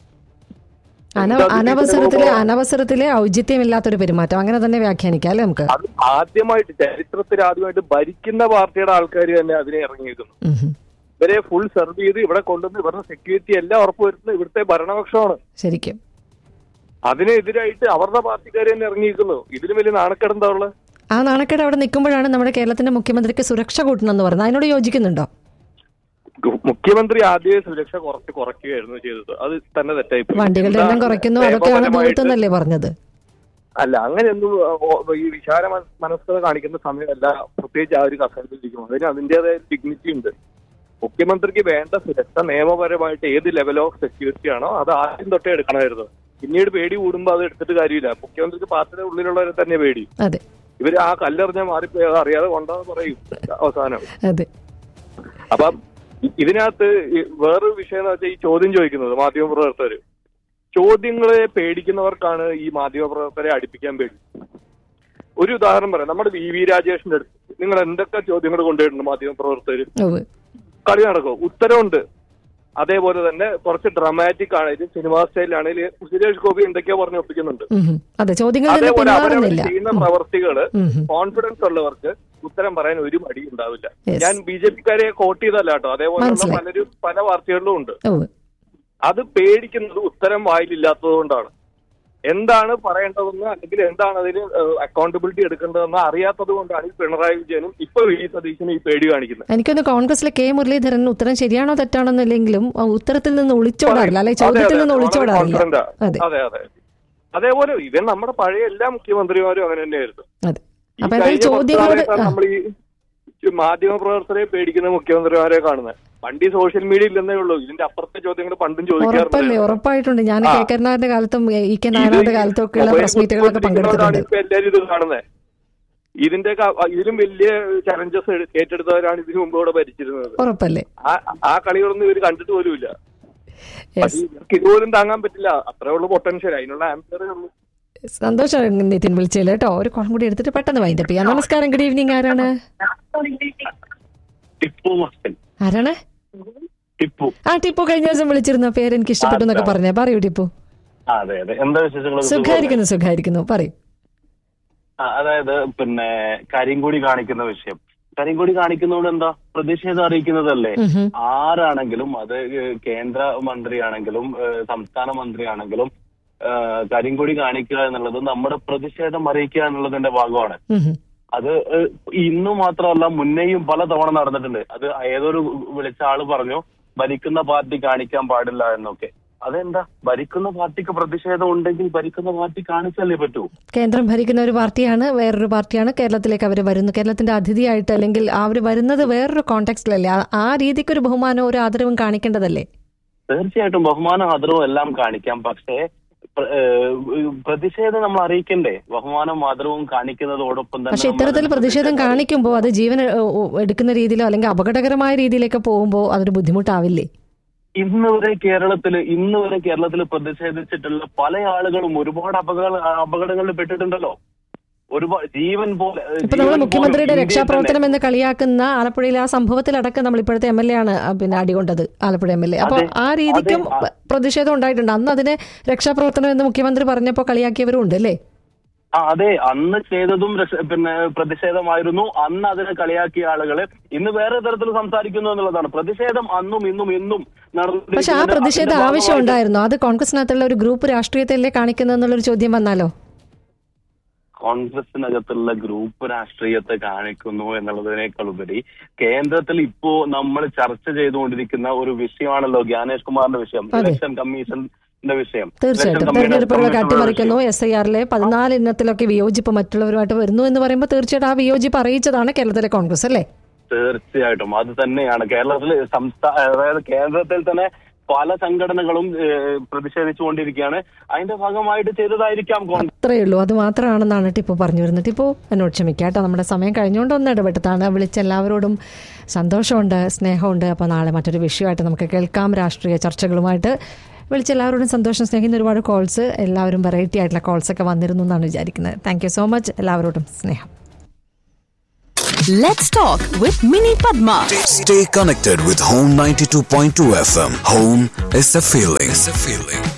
അന എന്താ അനവസരത്തിലെ ഇതിന് അനവസരത്തിലെ ഔചിത്യമില്ലാത്തൊരു പെരുമാറ്റം അങ്ങനെ തന്നെ വ്യാഖ്യാനിക്കാം അല്ലേ നമുക്ക് അത് ആദ്യമായിട്ട് ചരിത്രത്തിൽ ആദ്യമായിട്ട് ഭരിക്കുന്ന പാർട്ടിയുടെ ആൾക്കാർ തന്നെ അതിനെ ഇറങ്ങിയിരിക്കുന്നു ഉം ഹും. ഇവരെ ഫുൾ സെർവ് ചെയ്ത് ഇവിടെ കൊണ്ടുവന്ന് ഇവരുടെ സെക്യൂരിറ്റി എല്ലാം ഉറപ്പുവരുത്തുന്നത് ഇവിടുത്തെ ഭരണപക്ഷമാണ് ശരിക്കും അതിനെതിരായിട്ട് അവരുടെ പാർട്ടിക്കാർ തന്നെ ഇറങ്ങിയിരിക്കുന്നു ഇതിലും വലിയ നാണക്കെടുന്താ ഉള്ളത് ആ നാണക്കേട് അവിടെ നിൽക്കുമ്പോഴാണ് നമ്മുടെ കേരളത്തിന്റെ മുഖ്യമന്ത്രിക്ക് സുരക്ഷ കൂട്ടണമെന്ന് പറയുന്നത് അതിനോട് യോജിക്കുന്നുണ്ടോ മുഖ്യമന്ത്രി ആദ്യമേ സുരക്ഷ കുറച്ച് കുറയ്ക്കുകയായിരുന്നു ചെയ്തത് അത് തന്നെ തെറ്റായി പോയി. വണ്ടികളുടെ എണ്ണം എന്താണ് കുറയ്ക്കുന്നു അതൊക്കെയാണ് നിയമപരമായിട്ട് ദൂരത്തെന്നല്ലേ പറഞ്ഞത് അല്ല അങ്ങനെയൊന്നും ഓ- ഈ വിശാല മന- മനസ്കത കാണിക്കുന്ന സമയമല്ല പ്രത്യേകിച്ച് ആ ഒരു കസേരയിലിരിക്കും അതിന് അതിന്റേതായ ഡിഗ്നിറ്റി ഉണ്ട് മുഖ്യമന്ത്രിക്ക് വേണ്ട സുരക്ഷ നിയമപരമായിട്ട് ഏത് ലെവൽ ഓഫ് സെക്യൂരിറ്റി ആണോ അത് ആദ്യം തൊട്ടേ എടുക്കണമായിരുന്നു പിന്നീട് പേടി കൂടുമ്പോൾ അത് എടുത്തിട്ട് കാര്യമില്ല മുഖ്യമന്ത്രിക്ക് പാർട്ടിയുടെ ഉള്ളിലുള്ളവരെ തന്നെ പേടി അതെ ഇവര് ആ കല്ലെറിഞ്ഞ മാറിപ്പോയി അത് അറിയാതെ കൊണ്ടാന്ന് പറയും അവസാനം അതെ അപ്പം ഇ- ഇതിനകത്ത് ഈ വേറൊരു വിഷയം എന്ന് വെച്ചാൽ ഈ ചോദ്യം ചോദിക്കുന്നത് മാധ്യമപ്രവർത്തകർ ചോദ്യങ്ങളെ പേടിക്കുന്നവർക്കാണ് ഈ മാധ്യമപ്രവർത്തകരെ അടുപ്പിക്കാൻ പേടി ഒരു ഉദാഹരണം പറയാം നമ്മുടെ വി വി രാജേഷിന്റെ അടുത്ത് നിങ്ങൾ എന്തൊക്കെ ചോദ്യങ്ങൾ കൊണ്ടുവരുന്നുണ്ട് മാധ്യമപ്രവർത്തകർ ഉവ്വ്. കളി നടക്കും ഉത്തരവുണ്ട് അതേപോലെ തന്നെ കുറച്ച് ഡ്രമാറ്റിക് ആണെങ്കിലും സിനിമാ സ്റ്റൈലാണെങ്കിലും സുരേഷ് ഗോപി എന്തൊക്കെയോ പറഞ്ഞ് ഒപ്പിക്കുന്നുണ്ട് ഉം ഹും. അതെ ചോദ്യങ്ങളിൽ നിന്ന് അതേപോലെ അവരവർ പിന്മാറുന്നില്ല ചെയ്യുന്ന പ്രവർത്തികള് ഉം ഹും. കോൺഫിഡൻസ് ഉള്ളവർക്ക് ഉത്തരം പറയാൻ ഒരു മടി ഉണ്ടാവില്ല Yes. ഞാൻ ബി ജെ പിക്കാരെ കോട്ട് ചെയ്തല്ല കേട്ടോ അതേപോലെ മനസ്സിലായി. പലരും പല പാർട്ടികളിലും ഉണ്ട് ഉവ്വ്. അത് പേടിക്കുന്നത് ഉത്തരം വായിലില്ലാത്തത് കൊണ്ടാണ് എന്താണ് പറയേണ്ടതെന്ന് അല്ലെങ്കിൽ എന്താണ് അതിന് അക്കൗണ്ടബിലിറ്റി എടുക്കേണ്ടതെന്ന് അറിയാത്തത് കൊണ്ടാണ് ഈ പിണറായി വിജയനും ഇപ്പൊ വി ഡി സതീശനും ഈ പേടി കാണിക്കുന്നത് എനിക്കൊന്ന് കോൺഗ്രസിലെ കെ മുരളീധരൻ ഉത്തരം ശരിയാണോ തെറ്റാണോ എന്നില്ലെങ്കിലും ആ ഉത്തരത്തിൽ നിന്ന് ഒളിച്ചോടാറില്ല അല്ലെ അതെ, ചോദ്യത്തിൽ അതെ, നിന്ന് വളരെ ഒളിച്ചോടാറില്ല confident ആ. അതെ അതെ അതെ അതേപോലെ ഇവൻ നമ്മുടെ പഴയ എല്ലാ മുഖ്യമന്ത്രിമാരും അങ്ങനെ തന്നെയായിരുന്നു അതെ ഈ അപ്പൊ എന്തായാലും കഴിഞ്ഞ കുറച്ച് ചോദ്യങ്ങളോട് നാളായിട്ടാണ് നമ്മൾ ഈ മാധ്യമ പ്രവർത്തകരെ പേടിക്കുന്ന മുഖ്യമന്ത്രിമാരെ കാണുന്നത് പണ്ട് ഈ സോഷ്യൽ മീഡിയ ഇല്ലെന്നേ ഉള്ളൂ ഇതിന്റെ അപ്പുറത്തെ ചോദ്യങ്ങൾ പണ്ടും ഉറപ്പല്ലേ ചോദിക്കാറുണ്ട് ഉറപ്പായിട്ടുണ്ട് ഞാൻ ആ. കെ കരുണാകരന്റെ കാലത്തും എ, ഇ കെ നായനാരുടെ കാലത്തും ഒക്കെയുള്ള പ്രസ് മീറ്റുകളൊക്കെ പങ്കെടുത്തിട്ടുണ്ട് ഇപ്പൊ എല്ലാരും ഇത് കാണുന്നത് ഇതിന്റെ ക- ഇതിലും വലിയ ചലഞ്ചസ് ഏറ്റെടുത്തവരാണ് ഇതിനു മുമ്പ് ഇവിടെ ഭരിച്ചിരുന്നത് ഉറപ്പല്ലേ ആ- ആ കളികളൊന്നും ഇവർ കണ്ടിട്ട് പോലുമില്ല Yes. പക്ഷേ ഇവർക്ക് ഇതുപോലും താങ്ങാൻ പറ്റില്ല അത്രേ ഉള്ളൂ പൊട്ടൻഷ്യൽ അതിനുള്ള ആംപിയറേ ഉള്ളൂ സന്തോഷം നിതിൻ വിളിച്ചില്ല കേട്ടോ ഒരു കോളം കൂടി എടുത്തിട്ട് പെട്ടെന്ന് വൈൻഡപ്പ് ചെയ്യാം നമസ്കാരം ഗുഡ് ഈവനിങ് ആരാണ് ടിപ്പു മസ്തൻ ആരാണ് ടിപ്പു ആ ടിപ്പു കഴിഞ്ഞ ദിവസം വിളിച്ചിരുന്ന പേര് എനിക്ക് ഇഷ്ടപ്പെട്ടു എന്നൊക്കെ പറഞ്ഞേ പറയൂ ടിപ്പു ആ, അതെ അതെ എന്താ വിശേഷങ്ങൾ സുഖായിരിക്കുന്നു സുഖായിരിക്കുന്നു പറയൂ ആ, അതായത് പിന്നെ കരിങ്കൊടി കാണിക്കുന്ന വിഷയം കരിങ്കൊടി കാണിക്കുന്നതുകൊണ്ട് എന്താ പ്രതിഷേധം അറിയിക്കുന്നതല്ലേ ഉം ഹും. ആരാണെങ്കിലും അത് ഏഹ്, കേന്ദ്ര മന്ത്രിയാണെങ്കിലും ഏഹ്, സംസ്ഥാന മന്ത്രിയാണെങ്കിലും ഏഹ്, കരിങ്കൊടി കാണിക്കുക എന്നുള്ളത് നമ്മുടെ പ്രതിഷേധം അറിയിക്കുക എന്നുള്ളതിന്റെ ഭാഗമാണ് ഉം ഹും. അത് ഏഹ്, ഇന്ന് മാത്രമല്ല മുന്നേയും പല തവണ നടന്നിട്ടുണ്ട് അത് ഏതൊരു വിളിച്ച ആള് പറഞ്ഞു ഭരിക്കുന്ന പാർട്ടി കാണിക്കാൻ പാടില്ല എന്നൊക്കെ അതെന്താ ഭരിക്കുന്ന പാർട്ടിക്ക് പ്രതിഷേധം ഉണ്ടെങ്കിൽ ഭരിക്കുന്ന പാർട്ടി കാണിച്ചല്ലേ പറ്റൂ കേന്ദ്രം ഭരിക്കുന്ന ഒരു പാർട്ടിയാണ് വേറൊരു പാർട്ടിയാണ് കേരളത്തിലേക്ക് അവർ വരുന്നു കേരളത്തിന്റെ അതിഥിയായിട്ട് അല്ലെങ്കിൽ അവർ വരുന്നത് വേറൊരു കോണ്ടെക്സ്റ്റിലല്ലേ ആ- ആ രീതിക്ക് ഒരു ബഹുമാനവും ഒരു ആദരവും കാണിക്കേണ്ടതല്ലേ തീർച്ചയായിട്ടും ബഹുമാനം ആദരവും എല്ലാം കാണിക്കാം പക്ഷേ പ്ര- ഏഹ്, പ്രതിഷേധം നമ്മൾ അറിയിക്കണ്ടേ ബഹുമാനം ആദരവും കാണിക്കുന്നതോടൊപ്പം തന്നെ പക്ഷെ നമ്മൾ ഇത്തരത്തിൽ അതിനെ പ്രതിഷേധം കാണിക്കുമ്പോൾ അത് ജീവൻ ഏ, ഓ, എടുക്കുന്ന രീതിയിലോ അല്ലെങ്കിൽ അപകടകരമായ രീതിയിലേക്ക് പോകുമ്പോൾ അതൊരു ബുദ്ധിമുട്ടാവില്ലേ ഇന്ന് വരെ കേരളത്തില് ഇന്ന് വരെ കേരളത്തിൽ പ്രതിഷേധിച്ചിട്ടുള്ള പല ആളുകളും ഒരുപാട് അപകട അപകടങ്ങളിൽ പെട്ടിട്ടുണ്ടല്ലോ ഒരുപാട് ജീവൻ പോലെ ഇപ്പൊ നമ്മൾ ജീവൻ പോലും മുഖ്യമന്ത്രിയുടെ ഇന്ത്യയിൽ രക്ഷാപ്രവർത്തനം എന്ന് കളിയാക്കുന്ന ആലപ്പുഴയിലെ ആ സംഭവത്തിലടക്കം നമ്മൾ ഇപ്പോഴത്തെ എം എൽ എ ആണ് ആ, പിന്നെ അടികൊണ്ടത് ആലപ്പുഴ എം എൽ എ അപ്പൊ അതെ, ആ രീതിക്കും അതെ, ആ. പ്രതിഷേധം ഉണ്ടായിട്ടുണ്ട് അന്ന് അതിനെ രക്ഷാപ്രവർത്തനം എന്ന് മുഖ്യമന്ത്രി പറഞ്ഞപ്പോൾ കളിയാക്കിയവരും ഉണ്ട് അല്ലേ ആ അതെ അന്ന് ചെയ്തതും രക്ഷ- പിന്നെ പ്രതിഷേധമായിരുന്നു അന്ന് അതിനെ കളിയാക്കിയ ആളുകള് ഇന്ന് വേറെ തരത്തിൽ സംസാരിക്കുന്നു എന്നുള്ളതാണ് പ്രതിഷേധം അന്നും ഇന്നും എന്നും പക്ഷെ ആ നടന്നുകൊണ്ടിരിക്കുന്നത്. പ്രതിഷേധ അതിന്റെ ആവശ്യം ഭാഗമായിട്ട് ഉണ്ടായിരുന്നു അത് കോൺഗ്രസിനകത്തുള്ള ഒരു ഗ്രൂപ്പ് രാഷ്ട്രീയത്തിലല്ലേ കാണിക്കുന്നത് എന്നുള്ളൊരു ചോദ്യം വന്നാലോ കോൺഗ്രസിനകത്തുള്ള ഗ്രൂപ്പ് രാഷ്ട്രീയത്തെ കാണിക്കുന്നു എന്നുള്ളതിനേക്കാൾ ഉപരി കേന്ദ്രത്തിൽ ഇപ്പോ നമ്മൾ ചർച്ച ചെയ്തുകൊണ്ടിരിക്കുന്ന ഒരു വിഷയമാണല്ലോ ജ്ഞാനേഷ് കുമാറിന്റെ വിഷയം അതെ. ഇലക്ഷൻ കമ്മീഷന്റെ വിഷയം തീർച്ചയായിട്ടും ഇലക്ഷൻ കമ്മീഷൻ- തെരഞ്ഞെടുപ്പുകളൊക്കെ കമ്മീഷനുള്ള അട്ടിമറിക്കുന്നു എസ് ഐ ആറിലെ പതിനാല് ഇനത്തിലൊക്കെ വിയോജിപ്പ് മറ്റുള്ളവരുമായിട്ട് വരുന്നു എന്ന് പറയുമ്പോൾ തീർച്ചയായിട്ടും ആ വിയോജിപ്പ് അറിയിച്ചതാണ് കേരളത്തിലെ കോൺഗ്രസ് അല്ലേ തീർച്ചയായിട്ടും അത് തന്നെയാണ് കേരളത്തിൽ സംസ്ഥാന അതായത് കേന്ദ്രത്തിൽ തന്നെ പല സംഘടനകളും ഏഹ്, പ്രതിഷേധിച്ചുകൊണ്ടിരിക്കുകയാണ് അതിന്റെ ഭാഗമായിട്ട് ചെയ്തതായിരിക്കാം കോൺഗ്രസ് അത്രയേ ഉള്ളൂ അത് മാത്രമാണെന്നാണ് ടിപ്പു പറഞ്ഞു വരുന്നത് ടിപ്പു എന്നോട് ക്ഷമിക്കാം കേട്ടോ നമ്മുടെ സമയം കഴിഞ്ഞുകൊണ്ട് ഒന്ന് ഇടപെട്ടതാണ് വിളിച്ച എല്ലാവരോടും സന്തോഷമുണ്ട് സ്നേഹമുണ്ട് അപ്പോൾ നാളെ മറ്റൊരു വിഷയമായിട്ട് നമുക്ക് കേൾക്കാം രാഷ്ട്രീയ ചർച്ചകളുമായിട്ട് വിളിച്ച എല്ലാവരോടും സന്തോഷം സ്നേഹിക്കുന്ന ഒരുപാട് കോൾസ് എല്ലാവരും വെറൈറ്റി ആയിട്ടുള്ള കോൾസ് ഒക്കെ വന്നിരുന്നു എന്നാണ് വിചാരിക്കുന്നത് താങ്ക് യു സോ മച്ച് എല്ലാവരോടും സ്നേഹം Let's talk with Mini Padma. Stay connected with Home 92.2 FM. Home is a feeling. It's a feeling.